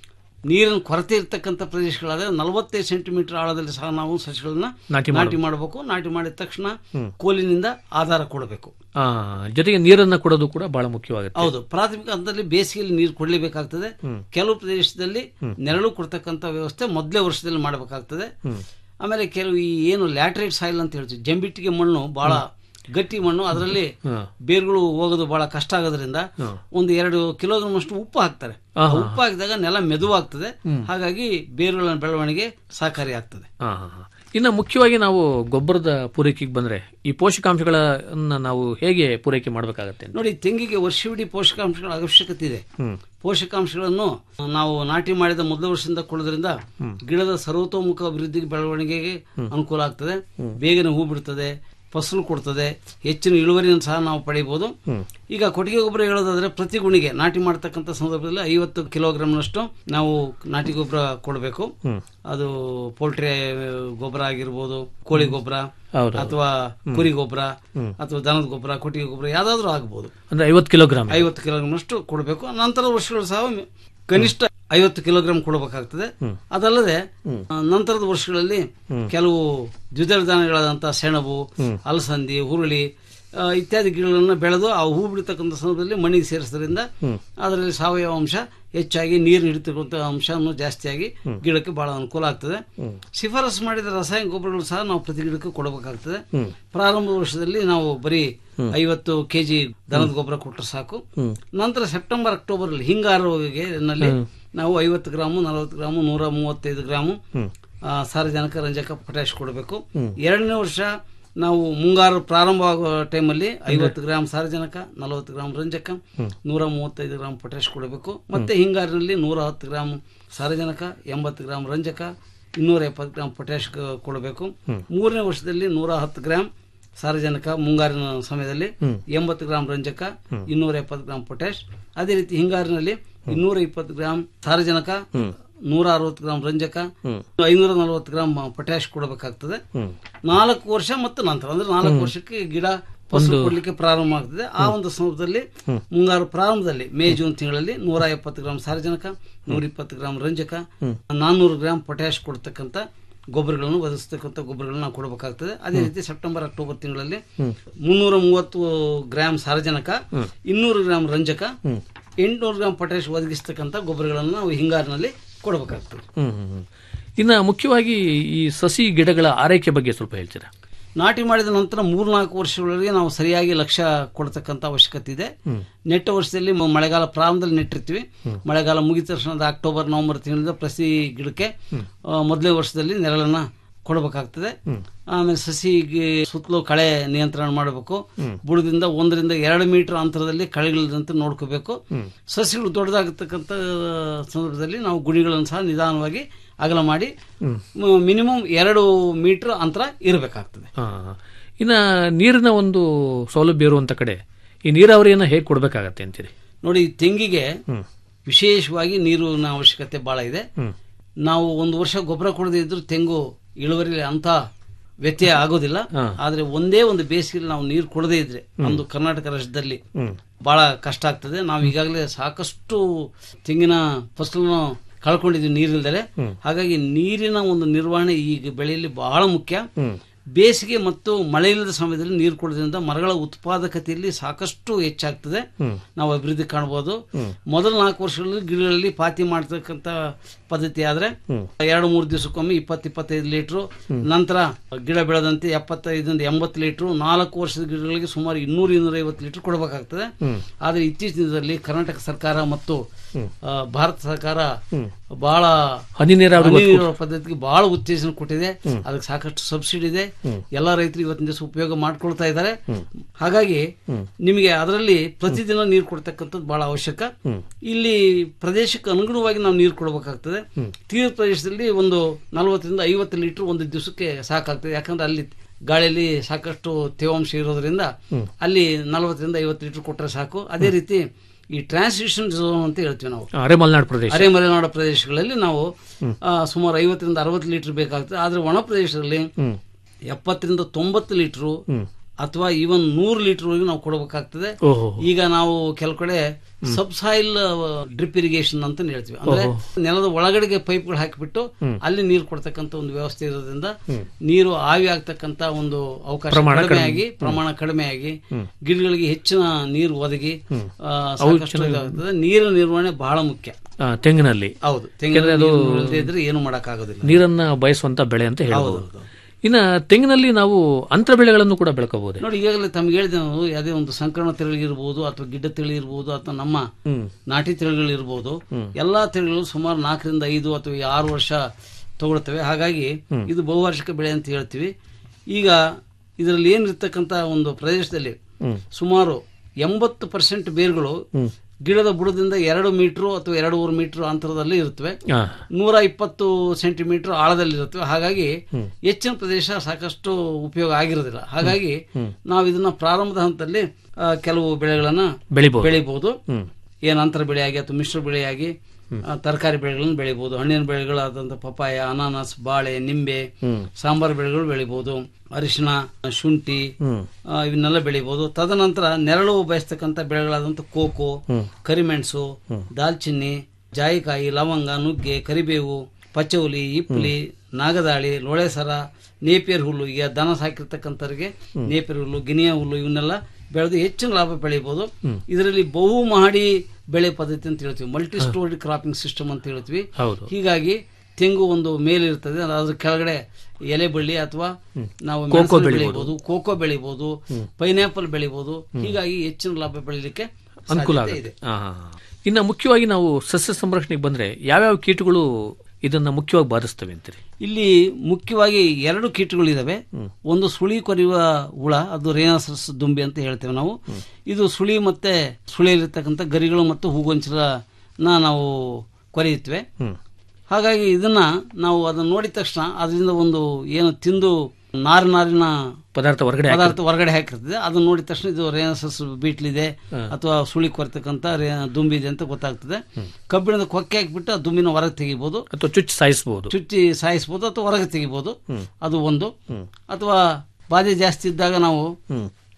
ನೀರಿನ ಕೊರತೆ ಇರ್ತಕ್ಕಂಥ ಪ್ರದೇಶಗಳಾದ್ರೆ ನಲವತ್ತೈದು ಸೆಂಟಿಮೀಟರ್ ಆಳದಲ್ಲಿ ಸಹ ನಾವು ಸಸಿಗಳನ್ನ ನಾಟಿ ನಾಟಿ ಮಾಡಬೇಕು ನಾಟಿ ಮಾಡಿದ ತಕ್ಷಣ ಕೋಲಿನಿಂದ ಆಧಾರ ಕೊಡಬೇಕು ಆ, ಜೊತೆಗೆ ನೀರನ್ನ ಕೊಡೋದು ಕೂಡ ಬಹಳ ಮುಖ್ಯವಾಗುತ್ತೆ ಹೌದು ಪ್ರಾಥಮಿಕ ಹಂತದಲ್ಲಿ ಬೇಸಿಗೆಯಲ್ಲಿ ನೀರು ಕೊಡಲೇಬೇಕಾಗ್ತದೆ ಕೆಲವು ಪ್ರದೇಶದಲ್ಲಿ ನೆರಳು ಕೊಡ್ತಕ್ಕಂಥ ವ್ಯವಸ್ಥೆ ಮೊದಲೇ ವರ್ಷದಲ್ಲಿ ಮಾಡಬೇಕಾಗ್ತದೆ ಆಮೇಲೆ ಕೆಲವು ಈ ಏನು ಲ್ಯಾಟ್ರೈಟ್ ಸಾಯಿಲ್ ಅಂತ ಹೇಳ್ತೀವಿ ಜಂಬಿಟ್ಟಿಗೆ ಮಣ್ಣು ಬಹಳ ಗಟ್ಟಿ ಮಣ್ಣು ಅದರಲ್ಲಿ ಬೇರುಗಳು ಹೋಗೋದು ಬಹಳ ಕಷ್ಟ ಆಗೋದ್ರಿಂದ ಒಂದು ಎರಡು ಕಿಲೋಗ್ರಾಮ್ ಅಷ್ಟು ಉಪ್ಪು ಹಾಕ್ತಾರೆ ಆ ಉಪ್ಪು ಹಾಕಿದಾಗ ನೆಲ ಮೆದುವಾಗ್ತದೆ ಹಾಗಾಗಿ ಬೇರುಗಳ ಬೆಳವಣಿಗೆ ಸಹಕಾರಿ ಆಗ್ತದೆ ಹಾ, ಹಾ, ಹಾ. ಇನ್ನು ಮುಖ್ಯವಾಗಿ ನಾವು ಗೊಬ್ಬರದ ಪೂರೈಕೆಗೆ ಬಂದ್ರೆ ಈ ಪೋಷಕಾಂಶಗಳನ್ನ ನಾವು ಹೇಗೆ ಪೂರೈಕೆ ಮಾಡಬೇಕಾಗತ್ತೆ ಅಂತ? ನೋಡಿ ತೆಂಗಿಗೆ ವರ್ಷವಿಡೀ ಪೋಷಕಾಂಶಗಳ ಅವಶ್ಯಕತೆ ಇದೆ ಪೋಷಕಾಂಶಗಳನ್ನು ನಾವು ನಾಟಿ ಮಾಡಿದ ಮೊದಲ ವರ್ಷದಿಂದ ಕೊಡೋದ್ರಿಂದ ಗಿಡದ ಸರ್ವತೋಮುಖ ಅಭಿವೃದ್ಧಿಗೆ ಬೆಳವಣಿಗೆಗೆ ಅನುಕೂಲ ಆಗ್ತದೆ ಬೇಗನೆ ಹೂ ಬಿಡ್ತದೆ ಫಸಲು ಕೊಡ್ತದೆ ಹೆಚ್ಚಿನ ಇಳುವರಿಯನ್ನು ಸಹ ನಾವು ಪಡೆಯಬಹುದು ಈಗ ಕೊಟ್ಟಿಗೆ ಗೊಬ್ಬರ ಹೇಳೋದಾದ್ರೆ ಪ್ರತಿ ಗುಣಿಗೆ ನಾಟಿ ಮಾಡತಕ್ಕಂಥ ಸಂದರ್ಭದಲ್ಲಿ ಐವತ್ತು ಕಿಲೋಗ್ರಾಮ್ನಷ್ಟು ನಾವು ನಾಟಿ ಗೊಬ್ಬರ ಕೊಡಬೇಕು ಅದು ಪೋಲ್ಟ್ರಿ ಗೊಬ್ಬರ ಆಗಿರ್ಬೋದು ಕೋಳಿ ಗೊಬ್ಬರ ಹೌದು. ಅಥವಾ ಕುರಿ ಗೊಬ್ಬರ ಅಥವಾ ದನದ ಗೊಬ್ಬರ ಕೊಟ್ಟಿಗೆ ಗೊಬ್ಬರ ಯಾವ್ದಾದ್ರು ಆಗ್ಬೋದು ಅಂದ್ರೆ ಐವತ್ತು ಕಿಲೋಗ್ರಾಮ್ ಐವತ್ತು ಕಿಲೋಗ್ರಾಮ್ ಅಷ್ಟು ಕೊಡಬೇಕು ನಂತರ ವರ್ಷಗಳು ಸಹ ಕನಿಷ್ಠ ಐವತ್ತು ಕಿಲೋಗ್ರಾಮ್ ಕೊಡಬೇಕಾಗ್ತದೆ ಅದಲ್ಲದೆ ಆ, ನಂತರದ ವರ್ಷಗಳಲ್ಲಿ ಕೆಲವು ದ್ವಿದಳ ಧಾನ್ಯಗಳಾದಂತಹ ಸೆಣಬು ಅಲಸಂದಿ ಹುರುಳಿ ಆ, ಇತ್ಯಾದಿ ಗಿಡಗಳನ್ನು ಬೆಳೆದು ಆ ಹೂ ಬಿಡತಕ್ಕಂಥ ಸಂದರ್ಭದಲ್ಲಿ ಮಣ್ಣಿಗೆ ಸೇರಿಸೋದ್ರಿಂದ ಅದರಲ್ಲಿ ಸಾವಯವ ಅಂಶ ಹೆಚ್ಚಾಗಿ ನೀರು ಹಿಡಿತಕ್ಕಂಥ ಅಂಶವನ್ನು ಜಾಸ್ತಿಯಾಗಿ ಗಿಡಕ್ಕೆ ಬಹಳ ಅನುಕೂಲ ಆಗ್ತದೆ ಶಿಫಾರಸು ಮಾಡಿದ ರಾಸಾಯನಿಕ ಗೊಬ್ಬರಗಳು ಸಹ ನಾವು ಪ್ರತಿ ಗಿಡಕ್ಕೂ ಕೊಡಬೇಕಾಗ್ತದೆ ಪ್ರಾರಂಭ ವರ್ಷದಲ್ಲಿ ನಾವು ಬರೀ ಐವತ್ತು ಕೆಜಿ ದನದ ಗೊಬ್ಬರ ಕೊಟ್ಟರೆ ಸಾಕು ನಂತರ ಸೆಪ್ಟೆಂಬರ್ ಅಕ್ಟೋಬರ್ ಅಲ್ಲಿ ಹಿಂಗಾರುಗೆ ನಲ್ಲಿ ನಾವು ಐವತ್ತು ಗ್ರಾಮು ನಲವತ್ತು ಗ್ರಾಮು ನೂರ ಮೂವತ್ತೈದು ಗ್ರಾಮು ಆ, ಸಾರಜನಕ ರಂಜಕ ಪೊಟ್ಯಾಶ್ ಕೊಡಬೇಕು ಎರಡನೇ ವರ್ಷ ನಾವು ಮುಂಗಾರು ಪ್ರಾರಂಭವಾಗುವ ಟೈಮಲ್ಲಿ ಐವತ್ತು ಗ್ರಾಮ್ ಸಾರಜನಕ ನಲವತ್ತು ಗ್ರಾಮ್ ರಂಜಕ ನೂರ ಮೂವತ್ತೈದು ಗ್ರಾಮ್ ಪೊಟ್ಯಾಶ್ ಕೊಡಬೇಕು ಮತ್ತೆ ಹಿಂಗಾರಿನಲ್ಲಿ ನೂರ ಹತ್ತು ಗ್ರಾಮ್ ಸಾರಜನಕ ಎಂಬತ್ತು ಗ್ರಾಮ್ ರಂಜಕ ಇನ್ನೂರ ಎಪ್ಪತ್ತು ಗ್ರಾಮ್ ಪೊಟ್ಯಾಶ್ ಕೊಡಬೇಕು ಮೂರನೇ ವರ್ಷದಲ್ಲಿ ನೂರ ಹತ್ತು ಗ್ರಾಮ್ ಸಾರಜನಕ ಮುಂಗಾರಿನ ಸಮಯದಲ್ಲಿ ಎಂಬತ್ತು ಗ್ರಾಮ್ ರಂಜಕ ಇನ್ನೂರ ಎಪ್ಪತ್ತು ಗ್ರಾಮ್ ಪೊಟ್ಯಾಶ್ ಅದೇ ರೀತಿ ಹಿಂಗಾರಿನಲ್ಲಿ ಇನ್ನೂರ ಇಪ್ಪತ್ತು ಗ್ರಾಮ್ ಸಾರಜನಕ ನೂರ ಅರವತ್ತು ಗ್ರಾಮ್ ರಂಜಕ ಐನೂರ ನಲವತ್ತು ಗ್ರಾಮ್ ಪೊಟ್ಯಾಶ್ ಕೊಡಬೇಕಾಗ್ತದೆ ನಾಲ್ಕು ವರ್ಷ ಮತ್ತು ನಂತರ ಅಂದ್ರೆ ನಾಲ್ಕು ವರ್ಷಕ್ಕೆ ಗಿಡ ಫಸಲು ಕೊಡ್ಲಿಕ್ಕೆ ಪ್ರಾರಂಭ ಆಗ್ತದೆ ಆ ಒಂದು ಸಂದರ್ಭದಲ್ಲಿ ಮುಂಗಾರು ಪ್ರಾರಂಭದಲ್ಲಿ ಮೇ ಜೂನ್ ತಿಂಗಳಲ್ಲಿ ನೂರ ಎಪ್ಪತ್ತು ಗ್ರಾಂ ಸಾರಜನಕ ನೂರ ಇಪ್ಪತ್ತು ಗ್ರಾಂ ರಂಜಕ ನಾನ್ನೂರು ಗ್ರಾಂ ಪೊಟ್ಯಾಶ್ ಕೊಡ್ತಕ್ಕಂಥ ಗೊಬ್ಬರಗಳನ್ನು ಒದಗಿಸ್ತಕ್ಕಂಥ ಗೊಬ್ಬರಗಳನ್ನು ನಾವು ಕೊಡಬೇಕಾಗ್ತದೆ ಅದೇ ರೀತಿ ಸೆಪ್ಟೆಂಬರ್ ಅಕ್ಟೋಬರ್ ತಿಂಗಳಲ್ಲಿ ಮುನ್ನೂರ ಮೂವತ್ತು ಗ್ರಾಂ ಸಾರಜನಕ ಇನ್ನೂರು ಗ್ರಾಂ ರಂಜಕ ಎಂಟುನೂರು ಗ್ರಾಂ ಪೊಟ್ಯಾಶ್ ಒದಗಿಸ್ತಕ್ಕಂಥ ಗೊಬ್ಬರಗಳನ್ನು ನಾವು ಹಿಂಗಾರಿನಲ್ಲಿ ಕೊಡಬೇಕಾಗ್ತದೆ ಹ್ಮ್ ಹ್ಮ್ ಹ್ಮ್. ಇನ್ನ ಮುಖ್ಯವಾಗಿ ಈ ಸಸಿ ಗಿಡಗಳ ಆರೈಕೆ ಬಗ್ಗೆ ಸ್ವಲ್ಪ ಹೇಳ್ತೀರಾ ನಾಟಿ ಮಾಡಿದ ನಂತರ ಮೂರ್ನಾಲ್ಕು ವರ್ಷಗಳಿಗೆ ನಾವು ಸರಿಯಾಗಿ ಲಕ್ಷ್ಯ ಕೊಡ್ತಕ್ಕಂಥ ಅವಶ್ಯಕತೆ ಇದೆ ನೆಟ್ಟ ವರ್ಷದಲ್ಲಿ ಮ- ಮಳೆಗಾಲ ಪ್ರಾರಂಭದಲ್ಲಿ ನೆಟ್ಟಿರ್ತೀವಿ ಮಳೆಗಾಲ ಮುಗಿದ ತಕ್ಷಣ ಅದು ಅಕ್ಟೋಬರ್ ನವೆಂಬರ್ ತಿಂಗಳಿಂದ ಪ್ರತಿ ಗಿಡಕ್ಕೆ ಆ, ಮೊದಲನೇ ವರ್ಷದಲ್ಲಿ ನೆರಳನ್ನ ಕೊಡಬೇಕಾಗ್ತದೆ ಆಮೇಲೆ ಸಸಿಗೆ ಸುತ್ತಲೂ ಕಳೆ ನಿಯಂತ್ರಣ ಮಾಡಬೇಕು ಬುಡದಿಂದ ಒಂದರಿಂದ ಎರಡು ಮೀಟರ್ ಅಂತರದಲ್ಲಿ ಕಳೆಗಳಿದಂತೆ ನೋಡ್ಕೋಬೇಕು ಸಸಿಗಳು ದೊಡ್ಡದಾಗತಕ್ಕಂಥ ಸಂದರ್ಭದಲ್ಲಿ ನಾವು ಗುಡಿಗಳನ್ನು ಸಹ ನಿಧಾನವಾಗಿ ಅಗಲ ಮಾಡಿ ಮಿನಿಮಮ್ ಎರಡು ಮೀಟರ್ ಅಂತರ ಇರಬೇಕಾಗ್ತದೆ ಆ, ಇನ್ನ ನೀರಿನ ಒಂದು ಸೌಲಭ್ಯ ಇರುವಂತ ಕಡೆ ಈ ನೀರಾವರಿಯನ್ನ ಹೇಗೆ ಕೊಡ್ಬೇಕಾಗತ್ತೆ ಅಂತೀರಿ ನೋಡಿ ತೆಂಗಿಗೆ ವಿಶೇಷವಾಗಿ ನೀರಿನ ಅವಶ್ಯಕತೆ ಬಹಳ ಇದೆ ನಾವು ಒಂದು ವರ್ಷ ಗೊಬ್ಬರ ಕೊಡದೇ ಇದ್ರೂ ತೆಂಗು ಇಳುವರಿ ಅಂತ ವ್ಯತ್ಯಯ ಆಗೋದಿಲ್ಲ ಆದ್ರೆ ಒಂದೇ ಒಂದು ಬೇಸಿಗೆಯಲ್ಲಿ ನಾವು ನೀರು ಕೊಡದೇ ಇದ್ರೆ ಒಂದು ಕರ್ನಾಟಕ ರಾಜ್ಯದಲ್ಲಿ ಬಹಳ ಕಷ್ಟ ಆಗ್ತದೆ ನಾವು ಈಗಾಗಲೇ ಸಾಕಷ್ಟು ತೆಂಗಿನ ಫಸಲನ್ನು ಕಳ್ಕೊಂಡಿದ್ವಿ ನೀರಿಲ್ದಲೆ ಹಾಗಾಗಿ ನೀರಿನ ಒಂದು ನಿರ್ವಹಣೆ ಈಗ ಬೆಳೆಯಲ್ಲಿ ಬಹಳ ಮುಖ್ಯ ಬೇಸಿಗೆ ಮತ್ತು ಮಳೆ ಇಲ್ಲದ ಸಮಯದಲ್ಲಿ ನೀರು ಕೊಡೋದ್ರಿಂದ ಮರಗಳ ಉತ್ಪಾದಕತೆಯಲ್ಲಿ ಸಾಕಷ್ಟು ಹೆಚ್ಚಾಗ್ತದೆ ನಾವು ಅಭಿವೃದ್ಧಿ ಕಾಣಬಹುದು ಮೊದಲ ನಾಲ್ಕು ವರ್ಷಗಳಲ್ಲಿ ಗಿಡಗಳಲ್ಲಿ ಪಾತಿ ಮಾಡ್ತಕ್ಕಂತ ಪದ್ಧತಿ ಆದ್ರೆ ಎರಡು ಮೂರು ದಿವಸಕ್ಕೊಮ್ಮೆ ಇಪ್ಪತ್ತು ಇಪ್ಪತ್ತೈದು ಲೀಟರ್ ನಂತರ ಗಿಡ ಬೆಳೆದಂತೆ ಎಪ್ಪತ್ತೈದರಿಂದ ಎಂಬತ್ತು ಲೀಟರ್ ನಾಲ್ಕು ವರ್ಷದ ಗಿಡಗಳಿಗೆ ಸುಮಾರು ಇನ್ನೂರು ಇನ್ನೂರ ಐವತ್ತು ಲೀಟರ್ ಕೊಡಬೇಕಾಗ್ತದೆ ಆದ್ರೆ ಇತ್ತೀಚಿನ ದಿನದಲ್ಲಿ ಕರ್ನಾಟಕ ಸರ್ಕಾರ ಮತ್ತು ಆ, ಭಾರತ ಸರ್ಕಾರ ಬಹಳ ಹನಿ ನೀರಾವರಿ ಹನಿ ನೀರಾವರಿ ಪದ್ಧತಿಗೆ ಬಹಳ ಉತ್ತೇಜನ ಕೊಟ್ಟಿದೆ ಅದಕ್ಕೆ ಸಾಕಷ್ಟು ಸಬ್ಸಿಡಿ ಇದೆ ಎಲ್ಲಾ ರೈತರು ಇವತ್ತಿನ ದಿವಸ ಉಪಯೋಗ ಮಾಡ್ಕೊಳ್ತಾ ಇದ್ದಾರೆ ಹಾಗಾಗಿ ನಿಮಗೆ ಅದರಲ್ಲಿ ಪ್ರತಿದಿನ ನೀರು ಕೊಡ್ತಕ್ಕಂಥದ್ದು ಬಹಳ ಅವಶ್ಯಕ ಇಲ್ಲಿ ಪ್ರದೇಶಕ್ಕೆ ಅನುಗುಣವಾಗಿ ನಾವು ನೀರು ಕೊಡಬೇಕಾಗ್ತದೆ ತೀರ ಪ್ರದೇಶದಲ್ಲಿ ಒಂದು ನಲವತ್ತರಿಂದ ಐವತ್ತು ಲೀಟರ್ ಒಂದು ದಿವಸಕ್ಕೆ ಸಾಕಾಗ್ತದೆ ಯಾಕಂದ್ರೆ ಅಲ್ಲಿ ಗಾಳಿಯಲ್ಲಿ ಸಾಕಷ್ಟು ತೇವಾಂಶ ಇರೋದ್ರಿಂದ ಅಲ್ಲಿ ನಲವತ್ತರಿಂದ ಐವತ್ತು ಲೀಟರ್ ಕೊಟ್ಟರೆ ಸಾಕು ಅದೇ ರೀತಿ ಈ ಟ್ರಾನ್ಸಿಷನ್ ಝೋನ್ ಅಂತ ಹೇಳ್ತೀವಿ ನಾವು ಅರೆ ಮಲೆನಾಡು ಪ್ರದೇಶ ಅರೆ ಮಲೆನಾಡು ಪ್ರದೇಶಗಳಲ್ಲಿ ನಾವು ಆ, ಸುಮಾರು ಐವತ್ತರಿಂದ ಅರವತ್ತು ಲೀಟರ್ ಬೇಕಾಗ್ತದೆ ಆದ್ರೆ ಒಣ ಪ್ರದೇಶದಲ್ಲಿ ಎಪ್ಪತ್ತರಿಂದ ತೊಂಬತ್ತು ಲೀಟರ್ ಅಥವಾ ಈವನ್ ನೂರು ಲೀಟರ್ ವರೆಗೂ ನಾವು ಕೊಡಬೇಕಾಗ್ತದೆ ಓಹೋ ಈಗ ನಾವು ಕೆಲವು ಕಡೆ ಸಬ್ ಸಾಯಿಲ್ ಡ್ರಿಪ್ ಇರಿಗೇಷನ್ ಅಂತ ಹೇಳ್ತೀವಿ ಅಂದ್ರೆ ನೆಲದ ಒಳಗಡೆಗೆ ಪೈಪ್ಗಳು ಹಾಕಿಬಿಟ್ಟು ಅಲ್ಲಿ ನೀರು ಕೊಡ್ತಕ್ಕಂತ ಒಂದು ವ್ಯವಸ್ಥೆ ಇರೋದ್ರಿಂದ ನೀರು ಆವಿ ಆಗ್ತಕ್ಕಂತ ಒಂದು ಅವಕಾಶ ಕಡಿಮೆ ಆಗಿ ಪ್ರಮಾಣ ಕಡಿಮೆ ಆಗಿ ಗಿಡಗಳಿಗೆ ಹೆಚ್ಚಿನ ನೀರು ಒದಗಿ ಆ, ಸಾಕಷ್ಟು ಇದಾಗ್ತದೆ ನೀರಿನ ನಿರ್ವಹಣೆ ಬಹಳ ಮುಖ್ಯ ಆ, ತೆಂಗಿನಲ್ಲಿ ಹೌದು ತೆಂಗಿನ ನೀರು ಇಲ್ಲದೆ ಇದ್ರೆ ಏನು ಮಾಡೋಕ್ಕಾಗೋದಿಲ್ಲ ನೀರನ್ನ ಬಯಸುವಂತ ಬೆಳೆ ಅಂತ ಹೇಳ್ಬೋದು ಇನ್ನ ತೆಂಗಿನಲ್ಲಿ ನಾವು ಅಂತರ ಬೆಳೆಗಳನ್ನು ಕೂಡ ಬೆಳ್ಕೋಬಹುದೇ ನೋಡಿ ಈಗಾಗಲೇ ತಮ್ಗೆ ಹೇಳಿದೆ ನಾವು ಯಾವುದೇ ಒಂದು ಸಂಕರಣ ತಳಿಗಿರ್ಬೋದು ಅಥವಾ ಗಿಡ್ಡ ತಳಿ ಇರ್ಬೋದು ಅಥವಾ ನಮ್ಮ ನಾಟಿ ತಳಿಗಳಿರ್ಬೋದು ಎಲ್ಲಾ ತಳಿಗಳು ಸುಮಾರು ನಾಲ್ಕರಿಂದ ಐದು ಅಥವಾ ಆರು ವರ್ಷ ತಗೊಳ್ತವೆ ಹಾಗಾಗಿ ಇದು ಬಹುವಾರ್ಷಿಕ ಬೆಳೆ ಅಂತ ಹೇಳ್ತೀವಿ ಈಗ ಇದರಲ್ಲಿ ಏನಿರ್ತಕ್ಕಂಥ ಒಂದು ಪ್ರದೇಶದಲ್ಲಿ ಸುಮಾರು ಎಂಬತ್ತು ಪರ್ಸೆಂಟ್ ಬೇರುಗಳು ಗಿಡದ ಬುಡದಿಂದ ಎರಡು ಮೀಟರ್ ಅಥವಾ ಎರಡೂವರೆ ಮೀಟರ್ ಅಂತರದಲ್ಲಿ ಇರುತ್ತವೆ ಆ, ನೂರ ಇಪ್ಪತ್ತು ಸೆಂಟಿಮೀಟರ್ ಆಳದಲ್ಲಿರುತ್ತವೆ ಹಾಗಾಗಿ ಹೆಚ್ಚಿನ ಪ್ರದೇಶ ಸಾಕಷ್ಟು ಉಪಯೋಗ ಆಗಿರೋದಿಲ್ಲ ಹಾಗಾಗಿ ನಾವು ಇದನ್ನ ಪ್ರಾರಂಭದ ಹಂತದಲ್ಲಿ ಆ, ಕೆಲವು ಬೆಳೆಗಳನ್ನ ಬೆಳಿಬಹುದು ಬೆಳಿಬಹುದು ಏನ್ ಅಂತರ ಬೆಳೆಯಾಗಿ ಅಥವಾ ಮಿಶ್ರ ಬೆಳೆಯಾಗಿ ಆ, ತರಕಾರಿ ಬೆಳೆಗಳನ್ನು ಬೆಳಿಬಹುದು ಹಣ್ಣಿನ ಬೆಳೆಗಳಾದಂಥ ಪಪಾಯ ಅನಾನಸ್ ಬಾಳೆ ನಿಂಬೆ ಸಾಂಬಾರ್ ಬೆಳೆಗಳು ಬೆಳಿಬಹುದು ಅರಿಶಿಣ ಶುಂಠಿ ಆ, ಇವನ್ನೆಲ್ಲ ಬೆಳಿಬಹುದು ತದನಂತರ ನೆರಳು ಬಯಸ್ತಕ್ಕಂಥ ಬೆಳೆಗಳಾದಂಥ ಕೋಕೋ ಕರಿಮೆಣಸು ದಾಲ್ಚಿನ್ನಿ ಜಾಯಿಕಾಯಿ ಲವಂಗ ನುಗ್ಗೆ ಕರಿಬೇವು ಪಚೌಲಿ ಇಪ್ಲಿ ನಾಗದಾಳಿ ಲೋಳೆಸರ ನೇಪಿಯರ್ ಹುಲ್ಲು ಈಗ ದನ ಸಾಕಿರ್ತಕ್ಕಂಥವ್ರಿಗೆ ನೇಪಿಯರ್ ಹುಲ್ಲು ಗಿನಿಯ ಹುಲ್ಲು ಇವನ್ನೆಲ್ಲ ಬೆಳೆದು ಹೆಚ್ಚಿನ ಲಾಭ ಬೆಳಿಬಹುದು ಇದರಲ್ಲಿ ಬಹು ಮಹಡಿ ಬೆಳೆ ಪದ್ಧತಿ ಅಂತ ಹೇಳ್ತೀವಿ ಮಲ್ಟಿ ಸ್ಟೋರಿ ಕ್ರಾಪಿಂಗ್ ಸಿಸ್ಟಮ್ ಅಂತ ಹೇಳ್ತೀವಿ ಹೌದು ಹೀಗಾಗಿ ತೆಂಗು ಒಂದು ಮೇಲಿರ್ತದೆ ಅದ್ರ ಕೆಳಗಡೆ ಎಲೆ ಬಳ್ಳಿ ಅಥವಾ ನಾವು ಮೆಣಸನ್ನು ಬೆಳಿಬಹುದು ಕೋಕೋ ಬೆಳಿಬಹುದು ಪೈನಾಪಲ್ ಬೆಳಿಬಹುದು ಹೀಗಾಗಿ ಹೆಚ್ಚಿನ ಲಾಭ ಬೆಳಿಲಿಕ್ಕೆ ಅನುಕೂಲ ಸಾಧ್ಯತೆ ಆಗುತ್ತೆ ಇದೆ ಆ, ಆ, ಆ. ಇನ್ನ ಮುಖ್ಯವಾಗಿ ನಾವು ಸಸ್ಯ ಸಂರಕ್ಷಣೆಗೆ ಬಂದ್ರೆ ಯಾವ್ಯಾವ ಕೀಟಗಳು ಇದನ್ನ ಮುಖ್ಯವಾಗಿ ಬಾಧಿಸ್ತವೆ ಅಂತೀರಿ ಇಲ್ಲಿ ಮುಖ್ಯವಾಗಿ ಎರಡು ಕೀಟಗಳಿದಾವೆ ಒಂದು ಸುಳಿ ಕೊರೆಯುವ ಹುಳ ಅದು ರೇನಾಸಸ್ ದುಂಬಿ ಅಂತ ಹೇಳ್ತೇವೆ ನಾವು ಇದು ಸುಳಿ ಮತ್ತೆ ಸುಳಿಯಲ್ಲಿರ್ತಕ್ಕಂಥ ಗರಿಗಳು ಮತ್ತು ಹೂಗೊಂಚಲನ್ನ ನಾವು ಕೊರೆಯುತ್ತೇವೆ ಹಾಗಾಗಿ ಇದನ್ನ ನಾವು ಅದನ್ನ ನೋಡಿದ ತಕ್ಷಣ ಅದರಿಂದ ಒಂದು ಏನು ತಿಂದು ನಾರು ನಾರಿನ ಪದಾರ್ಥ ಹೊರಗಡೆ ಹಾಕಿ- ಪದಾರ್ಥ ಹೊರಗಡೆ ಹಾಕಿರ್ತದೆ ಅದನ್ನ ನೋಡಿದ ತಕ್ಷಣ ಇದು ರೇನಸಸ್ ಬೀಟ್ಲಿದೆ ಅಥವಾ ಸುಳಿ ಕೊರತಕ್ಕಂಥ ರೇ ದುಂಬಿ ಇದೆ ಅಂತ ಗೊತ್ತಾಗ್ತದೆ ಕಬ್ಬಿಣದ ಕೊಕ್ಕೆ ಹಾಕಿಬಿಟ್ಟು ಆ ದುಂಬಿನ ಹೊರಗೆ ತೆಗಿಬಹುದು ಅಥವಾ ಚುಚ್ಚಿ ಸಾಯಿಸಬಹುದು ಚುಚ್ಚಿ ಸಾಯಿಸಬಹುದು ಅಥವಾ ಹೊರಗೆ ತೆಗಿಬಹುದು ಅದು ಒಂದು ಅಥವಾ ಬಾಧೆ ಜಾಸ್ತಿ ಇದ್ದಾಗ ನಾವು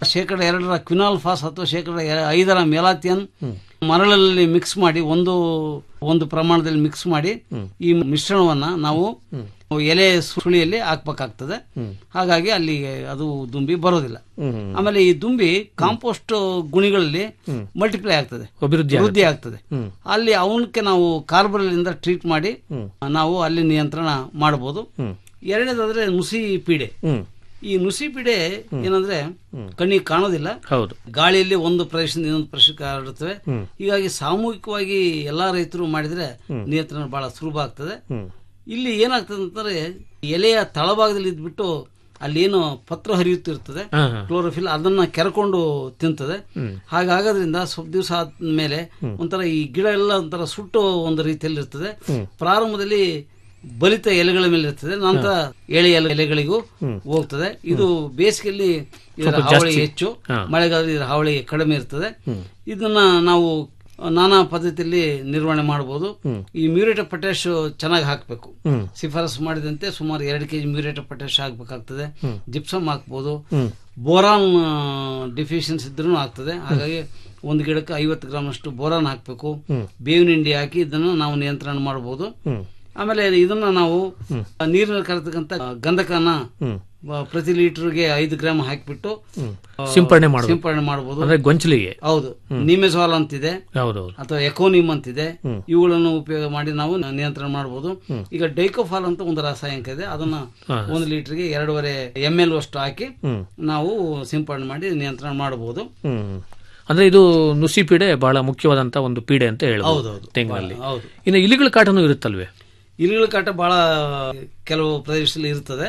ಶೇಕಡ ಎರಡರ ಕ್ವಿನಾಲ್ ಫಾಸ್ ಅಥವಾ ಶೇಕಡ ಎ- ಐದರ ಮೆಲಾಥಿಯನ್ ಮರಳಲ್ಲಿ ಮಿಕ್ಸ್ ಮಾಡಿ ಒಂದು ಒಂದು ಪ್ರಮಾಣದಲ್ಲಿ ಮಿಕ್ಸ್ ಮಾಡಿ ಈ ಮಿಶ್ರಣವನ್ನ ನಾವು ಎಲೆ ಸುಳಿಯಲ್ಲಿ ಹಾಕ್ಬೇಕಾಗ್ತದೆ ಹಾಗಾಗಿ ಅಲ್ಲಿ ಅದು ದುಂಬಿ ಬರೋದಿಲ್ಲ ಆಮೇಲೆ ಈ ದುಂಬಿ ಕಾಂಪೋಸ್ಟ್ ಗುಣಿಗಳಲ್ಲಿ ಮಲ್ಟಿಪ್ಲೈ ಆಗ್ತದೆ ಅಭಿವೃದ್ಧಿ ವೃದ್ಧಿ ಆಗ್ತದೆ ಅಲ್ಲಿ ಅವನಕ್ಕೆ ನಾವು ಕಾರ್ಬನ್ನಿಂದ ಟ್ರೀಟ್ ಮಾಡಿ ನಾವು ಅಲ್ಲಿ ನಿಯಂತ್ರಣ ಮಾಡಬಹುದು ಎರಡನೇದಾದ್ರೆ ನುಸಿ ಪೀಡೆ ಹ್ಮ್ ಈ ನುಸಿ ಪೀಡೆ ಏನಂದ್ರೆ ಕಣ್ಣಿಗೆ ಕಾಣೋದಿಲ್ಲ ಹೌದು ಗಾಳಿಯಲ್ಲಿ ಒಂದು ಪ್ರದೇಶದಿಂದ ಇನ್ನೊಂದು ಪ್ರದೇಶಕ್ಕೆ ಹರಡುತ್ತವೆ ಹೀಗಾಗಿ ಸಾಮೂಹಿಕವಾಗಿ ಎಲ್ಲಾ ರೈತರು ಮಾಡಿದ್ರೆ ನಿಯಂತ್ರಣ ಬಹಳ ಸುಲಭ ಆಗ್ತದೆ ಇಲ್ಲಿ ಏನಾಗ್ತದೆ ಅಂತಂದ್ರೆ ಎಲೆಯ ತಳಭಾಗದಲ್ಲಿ ಇದ್ಬಿಟ್ಟು ಅಲ್ಲಿ ಏನು ಪತ್ರ ಹರಿಯುತ್ತಿರ್ತದೆ ಹಾ, ಹಾ. ಕ್ಲೋರೋಫಿಲ್ ಅದನ್ನ ಕೆರ್ಕೊಂಡು ತಿಂತದೆ ಹಾಗಾಗೋದ್ರಿಂದ ಸ್ವಲ್ಪ ದಿವಸ ಆದ್ಮೇಲೆ ಒಂಥರ ಈ ಗಿಡ ಎಲ್ಲ ಒಂಥರ ಸುಟ್ಟು ಒಂದು ರೀತಿಯಲ್ಲಿ ಇರ್ತದೆ ಪ್ರಾರಂಭದಲ್ಲಿ ಬಲಿತ ಎಲೆಗಳ ಮೇಲೆ ಇರ್ತದೆ ನಂತರ ಎಳೆ ಎಲೆ- ಎಲೆಗಳಿಗೂ ಹೋಗ್ತದೆ ಇದು ಬೇಸಿಗೆಯಲ್ಲಿ ಇದರ ಸ್ವಲ್ಪ ಹಾವಳಿ ಜಾಸ್ತಿ. ಹೆಚ್ಚು ಹಾ. ಮಳೆಗಾಲದಲ್ಲಿ ಇದರ ಹಾವಳಿ ಕಡಿಮೆ ಇರ್ತದೆ ಇದನ್ನ ನಾವು ನಾನಾ ಪದ್ಧತಿಯಲ್ಲಿ ನಿರ್ವಹಣೆ ಮಾಡಬಹುದು ಈ ಮ್ಯೂರೇಟ್ ಆಫ್ ಪೊಟ್ಯಾಶ್ ಚೆನ್ನಾಗಿ ಹಾಕಬೇಕು ಶಿಫಾರಸು ಮಾಡಿದಂತೆ ಸುಮಾರು ಎರಡು ಕೆಜಿ ಮ್ಯೂರೇಟ್ ಆಫ್ ಪೊಟ್ಯಾಶ್ ಹಾಕ್ಬೇಕಾಗ್ತದೆ ಜಿಪ್ಸಮ್ ಹಾಕ್ಬೋದು ಬೋರಾನ್ ಡಿಫಿಷಿಯನ್ಸ್ ಇದ್ರೂ ಆಗ್ತದೆ ಹಾಗಾಗಿ ಒಂದು ಗಿಡಕ್ಕೆ ಐವತ್ತು ಗ್ರಾಮ್ ಅಷ್ಟು ಬೋರಾನ್ ಹಾಕಬೇಕು ಬೇವಿನ ಹಿಂಡಿ ಹಾಕಿ ಇದನ್ನ ನಾವು ನಿಯಂತ್ರಣ ಮಾಡಬಹುದು ಆಮೇಲೆ ಇದನ್ನ ನಾವು ನೀರಿನಲ್ಲಿ ಕರೆತಕ್ಕಂತ ಗಂಧಕನ ಬ- ಪ್ರತಿ ಲೀಟರ್ಗೆ ಐದು ಗ್ರಾಮ್ ಹಾಕಿಬಿಟ್ಟು ಆ, ಸಿಂಪರಣೆ ಮಾಡ್ಬೇಕು. ಸಿಂಪರಣೆ ಮಾಡಬಹುದು ಅಂದ್ರೆ ಗೊಂಚಲಿಗೆ ಹೌದು ನಿಮೆಸಾಲ್ ಅಂತಿದೆ ಹೌದೌದು ಅಥವಾ ಎಕೋನಿಮ್ ಅಂತಿದೆ ಇವುಗಳನ್ನು ಉಪಯೋಗ ಮಾಡಿ ನಾವು ನಿಯಂತ್ರಣ ಮಾಡಬಹುದು ಈಗ ಡೈಕೋಫಾಲ್ ಅಂತ ಒಂದು ರಾಸಾಯನಿಕ ಇದೆ ಅದನ್ನ ಒಂದು ಲೀಟರ್ಗೆ ಎರಡೂವರೆ ಎಂ ಎಲ್ ಅಷ್ಟು ಹಾಕಿ ನಾವು ಸಿಂಪಡಣೆ ಮಾಡಿ ನಿಯಂತ್ರಣ ಮಾಡಬಹುದು ಹ್ಮ್ ಅಂದ್ರೆ ಇದು ನುಸಿ ಪೀಡೆ ಬಹಳ ಮುಖ್ಯವಾದಂತ ಒಂದು ಪೀಡೆ ಅಂತ ಹೇಳ್ಬೋದು ಹೌದೌದು. ತೆಂಗಿನಲ್ಲಿ ಹೌದು. ಇನ್ನು ಇಲಿಗಳ ಕಾಟನೂ ಇರುತ್ತಲ್ವೇ ಇಲಿಗಳ ಕಾಟ ಬಹಳ ಕೆಲವು ಪ್ರದೇಶದಲ್ಲಿ ಇರ್ತದೆ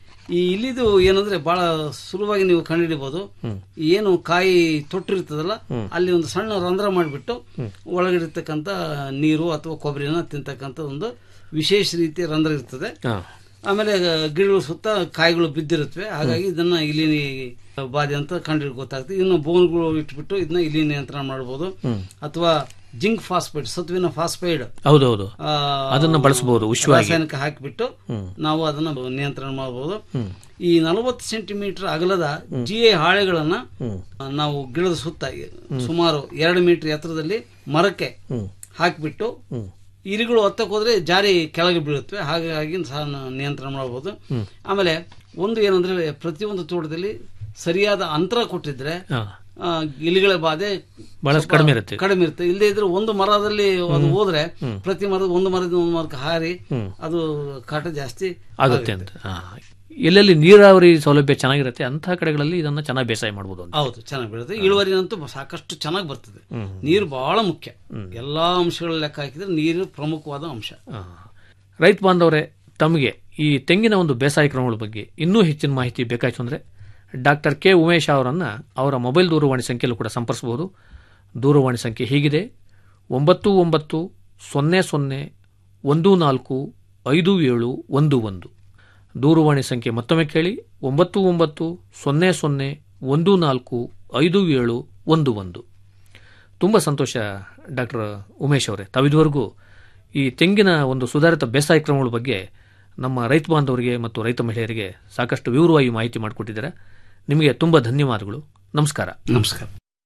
ಈ ಇಲಿದು ಏನಂದ್ರೆ ಬಹಳ ಸುಲಭವಾಗಿ ನೀವು ಕಂಡುಹಿಡಿಬಹುದು ಏನು ಕಾಯಿ ತೊಟ್ಟಿರ್ತದಲ್ಲ ಅಲ್ಲಿ ಒಂದು ಸಣ್ಣ ರಂಧ್ರ ಮಾಡಿಬಿಟ್ಟು ಒಳಗಿರ್ತಕ್ಕಂಥ ನೀರು ಅಥವಾ ಕೊಬ್ಬರಿನ ತಿಂತಕ್ಕಂಥ ಒಂದು ವಿಶೇಷ ರೀತಿಯ ರಂಧ್ರ ಇರ್ತದೆ ಹಾ ಆಮೇಲೆ ಗಿಡಗಳು ಸುತ್ತ ಕಾಯಿಗಳು ಬಿದ್ದಿರುತ್ತವೆ ಹಾಗಾಗಿ ಇದನ್ನ ಇಲ್ಲಿ ಬಾಧೆ ಅಂತ ಕಂಡು ಗೊತ್ತಾಗ್ತದೆ ಇನ್ನು ಬೋನ್ಗಳು ಇಟ್ಬಿಟ್ಟು ಇದನ್ನ ಇಲ್ಲಿ ನಿಯಂತ್ರಣ ಮಾಡಬಹುದು ಅಥವಾ ಜಿಂಕ್ ಫಾಸ್ಫೈಡ್ ಸತ್ವಿನ ಫಾಸ್ಫೈಡ್ ಹೌದೌದು ಆ, ಅದನ್ನ ಬಳಸಬಹುದು ಉಷ್ವಾಗಿ ರಾಸಾಯನಿಕ ಹಾಕಿಬಿಟ್ಟು ನಾವು ಅದನ್ನ ನಿಯಂತ್ರಣ ಮಾಡಬಹುದು ಈ ನಲವತ್ತು ಸೆಂಟಿಮೀಟರ್ ಅಗಲದ ಜಿ ಎ ಹಾಳೆಗಳನ್ನ ಆ, ನಾವು ಗಿಡದ ಸುತ್ತ ಸುಮಾರು ಎರಡು ಮೀಟರ್ ಎತ್ತರದಲ್ಲಿ ಮರಕ್ಕೆ ಹಾಕಿಬಿಟ್ಟು ಇಲಿಗಳು ಹೊತ್ತಕ್ಕೆ ಹೋದ್ರೆ ಜಾರಿ ಕೆಳಗೆ ಬೀಳುತ್ತವೆ ಹಾಗಾಗಿ ಸಹ ನ- ನಿಯಂತ್ರಣ ಮಾಡಬಹುದು ಆಮೇಲೆ ಒಂದು ಏನಂದ್ರೆ ಪ್ರತಿಯೊಂದು ತೋಟದಲ್ಲಿ ಸರಿಯಾದ ಅಂತರ ಕೊಟ್ಟಿದ್ರೆ ಹಾ ಆ, ಇಲಿಗಳ ಬಾಧೆ ಬಹಳಷ್ಟು ಸ್ವಲ್ಪ ಕಡಿಮೆ ಇರುತ್ತೆ. ಕಡಿಮೆ ಇರುತ್ತೆ ಇಲ್ಲದೆ ಇದ್ರೆ ಒಂದು ಮರದಲ್ಲಿ ಅದು ಹೋದ್ರೆ ಪ್ರತಿ ಮರದ ಒಂದು ಮರದ ಒಂದು ಮರಕ್ಕೆ ಹಾರಿ ಅದು ಕಾಟ ಜಾಸ್ತಿ ಆಗುತ್ತೆ ಅಂತ ಹಾ. ಎಲ್ಲೆಲ್ಲಿ ನೀರಾವರಿ ಸೌಲಭ್ಯ ಚೆನ್ನಾಗಿರುತ್ತೆ ಅಂತಹ ಕಡೆಗಳಲ್ಲಿ ಇದನ್ನ ಚೆನ್ನಾಗಿ ಬೇಸಾಯ ಮಾಡಬಹುದು ಅಂತ ಹೌದು ಚೆನ್ನಾಗಿ ಬೀಳುತ್ತೆ ಇಳುವರಿನಂತೂ ಸಾಕಷ್ಟು ಚೆನ್ನಾಗಿ ಬರ್ತದೆ ನೀರು ಬಹಳ ಮುಖ್ಯ ಎಲ್ಲಾ ಅಂಶಗಳ ಲೆಕ್ಕ ಹಾಕಿದ್ರೆ ನೀರು ಪ್ರಮುಖವಾದ ಅಂಶ ಹಾ. ರೈತ ಬಾಂಧವರೇ ತಮಗೆ ಈ ತೆಂಗಿನ ಒಂದು ಬೇಸಾಯ ಕ್ರಮಗಳ ಬಗ್ಗೆ ಇನ್ನೂ ಹೆಚ್ಚಿನ ಮಾಹಿತಿ ಬೇಕಾಯ್ತು ಅಂದರೆ ಡಾಕ್ಟರ್ ಕೆ ಉಮೇಶ್ ಅವರನ್ನು ಅವರ ಮೊಬೈಲ್ ದೂರವಾಣಿ ಸಂಖ್ಯೆಯಲ್ಲೂ ಕೂಡ ಸಂಪರ್ಸಬಹುದು ದೂರವಾಣಿ ಸಂಖ್ಯೆ ಹೀಗಿದೆ ಒಂಬತ್ತು ಒಂಬತ್ತು ಸೊನ್ನೆ ಸೊನ್ನೆ ಒಂದು ನಾಲ್ಕು ಐದು ಏಳು ಒಂದು ಒಂದು ದೂರವಾಣಿ ಸಂಖ್ಯೆ ಮತ್ತೊಮ್ಮೆ ಕೇಳಿ ಒಂಬತ್ತು ಒಂಬತ್ತು ಸೊನ್ನೆ ಸೊನ್ನೆ ಒಂದು ನಾಲ್ಕು ಐದು ಏಳು ಒಂದು ಒಂದು ತುಂಬ ಸಂತೋಷ ಡಾಕ್ಟರ್ ಉಮೇಶ್ ಅವರೇ ತಾವಿದುವರೆಗೂ ಈ ತೆಂಗಿನ ಒಂದು ಸುಧಾರಿತ ಬೇಸಾಯ ಕ್ರಮಗಳ ಬಗ್ಗೆ ನಮ್ಮ ರೈತ ಬಾಂಧವರಿಗೆ ಮತ್ತು ರೈತ ಮಹಿಳೆಯರಿಗೆ ಸಾಕಷ್ಟು ವಿವರವಾಗಿ ಮಾಹಿತಿ ಮಾಡಿಕೊಟ್ಟಿದ್ದಾರೆ ನಿಮಗೆ ತುಂಬ ಧನ್ಯವಾದಗಳು ನಮಸ್ಕಾರ ನಮಸ್ಕಾರ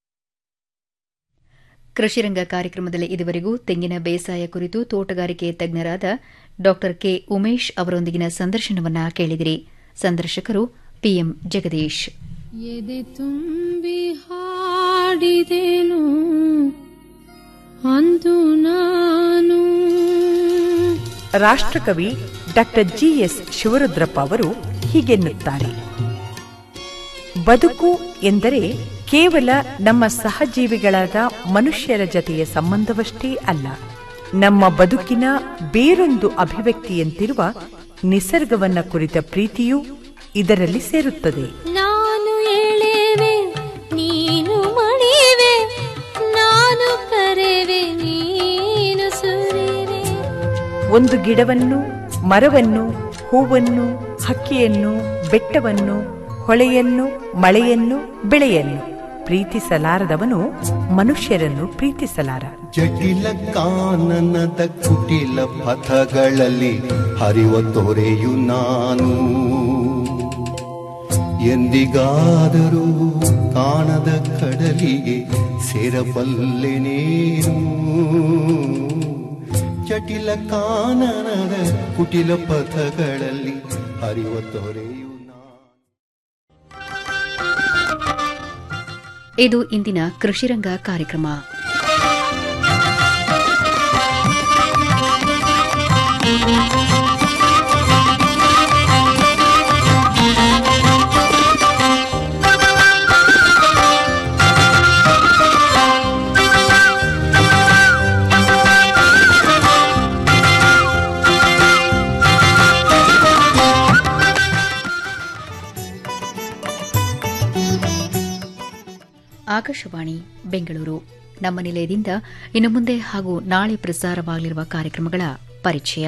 ಕೃಷಿರಂಗ ಕಾರ್ಯಕ್ರಮದಲ್ಲಿ ಇದುವರೆಗೂ ತೆಂಗಿನ ಬೇಸಾಯ ಕುರಿತು ತೋಟಗಾರಿಕೆ ತಜ್ಞರಾದ ಡಾ ಕೆ ಉಮೇಶ್ ಅವರೊಂದಿಗಿನ ಸಂದರ್ಶನವನ್ನ ಕೇಳಿದಿರಿ ಸಂದರ್ಶಕರು ಪಿಎಂ ಜಗದೀಶ್ ಎದೆ ತುಂಬಿ ಹಾಡಿದೆನು ಅಂದು ನಾನು ರಾಷ್ಟ್ರಕವಿ ಡಾಕ್ಟರ್ ಜಿ ಎಸ್ ಶಿವರುದ್ರಪ್ಪ ಅವರು ಹೀಗೆನ್ನುತ್ತಾರೆ ಬದುಕು ಎಂದರೆ ಕೇವಲ ನಮ್ಮ ಸಹಜೀವಿಗಳಾದ ಮನುಷ್ಯರ ಜತೆಯ ಸಂಬಂಧವಷ್ಟೇ ಅಲ್ಲ ನಮ್ಮ ಬದುಕಿನ ಬೇರೊಂದು ಅಭಿವ್ಯಕ್ತಿಯಂತಿರುವ ನಿಸರ್ಗವನ್ನ ಕುರಿತ ಪ್ರೀತಿಯೂ ಇದರಲ್ಲಿ ಸೇರುತ್ತದೆ ನಾನು ಎಳೆವೆ ನೀನು ಮಣಿವೆ ನಾನು ಕರೆವೆ ನೀನು ಸುರಿವೆ ಒಂದು ಗಿಡವನ್ನು ಮರವನ್ನು ಹೂವನ್ನು ಹಕ್ಕಿಯನ್ನು ಬೆಟ್ಟವನ್ನು ಹೊಳೆಯನ್ನು ಮಳೆಯನ್ನು ಬೆಳೆಯನ್ನು ಪ್ರೀತಿಸಲಾರದವನು ಮನುಷ್ಯರನ್ನು ಪ್ರೀತಿಸಲಾರ ಜಟಿಲ ಕಾನನದ ಕುಟಿಲ ಪಥಗಳಲ್ಲಿ ಹರಿವ ತೊರೆಯು ನಾನು ಎಂದಿಗಾದರೂ ಕಾಣದ ಕಡಲಿಗೆ ಸೇರಬಲ್ಲೆನೇನು ಜಟಿಲ ಕಾನನದ ಕುಟಿಲ ಪಥಗಳಲ್ಲಿ ಹರಿವ ತೊರೆಯು ನಾ ಇದು ಇಂದಿನ ಕೃಷಿರಂಗ ಕಾರ್ಯಕ್ರಮ ಆಕಾಶವಾಣಿ ಬೆಂಗಳೂರು ನಮ್ಮ ನಿಲಯದಿಂದ ಇನ್ನು ಮುಂದೆ ಹಾಗೂ ನಾಳೆ ಪ್ರಸಾರವಾಗಲಿರುವ ಕಾರ್ಯಕ್ರಮಗಳ ಪರಿಚಯ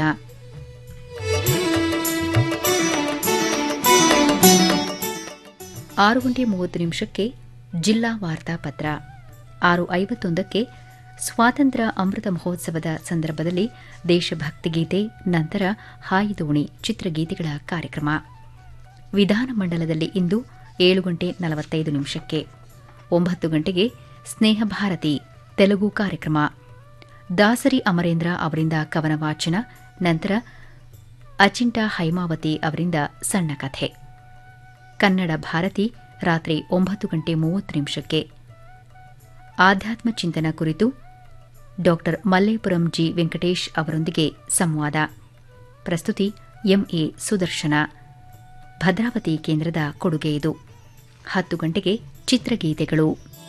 ಆರು ಗಂಟೆ ಮೂವತ್ತು ನಿಮಿಷಕ್ಕೆ ಜಿಲ್ಲಾ ವಾರ್ತಾ ಪತ್ರ ಆರು ಐವತ್ತೊಂದಕ್ಕೆ ಸ್ವಾತಂತ್ರ್ಯ ಅಮೃತ ಮಹೋತ್ಸವದ ಸಂದರ್ಭದಲ್ಲಿ ದೇಶಭಕ್ತಿ ಗೀತೆ ನಂತರ ಹಾಯಿದೋಣಿ ಚಿತ್ರಗೀತೆಗಳ ಕಾರ್ಯಕ್ರಮ ವಿಧಾನಮಂಡಲದಲ್ಲಿ ಇಂದು ಏಳು ಗಂಟೆ ನಲವತ್ತೈದು ನಿಮಿಷಕ್ಕೆ ಒಂಬತ್ತು ಗಂಟೆಗೆ ಸ್ನೇಹ ಭಾರತಿ ತೆಲುಗು ಕಾರ್ಯಕ್ರಮ ದಾಸರಿ ಅಮರೇಂದ್ರ ಅವರಿಂದ ಕವನ ವಾಚನ ನಂತರ ಅಚಿಂಟ ಹೈಮಾವತಿ ಅವರಿಂದ ಸಣ್ಣ ಕಥೆ ಕನ್ನಡ ಭಾರತಿ ರಾತ್ರಿ ಒಂಬತ್ತು ಗಂಟೆ ಮೂವತ್ತು ನಿಮಿಷಕ್ಕೆ ಆಧ್ಯಾತ್ಮ ಚಿಂತನ ಕುರಿತು ಡಾಕ್ಟರ್ ಮಲ್ಲೇಪುರಂ ಜಿ ವೆಂಕಟೇಶ್ ಅವರೊಂದಿಗೆ ಸಂವಾದ ಪ್ರಸ್ತುತಿ ಎಂಎ ಸುದರ್ಶನ ಭದ್ರಾವತಿ ಕೇಂದ್ರದ ಕೊಡುಗೆ ಇದು ಹತ್ತು ಗಂಟೆಗೆ ಚಿತ್ರಗೀತೆಗಳು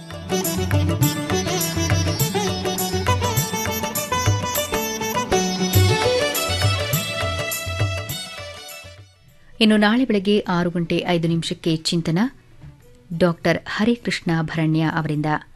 ಇನ್ನು ನಾಳೆ ಬೆಳಗ್ಗೆ ಆರು ಗಂಟೆ ಐದು ನಿಮಿಷಕ್ಕೆ ಚಿಂತನ ಡಾಕ್ಟರ್ ಹರಿಕೃಷ್ಣ ಭರಣ್ಯ ಅವರಿಂದ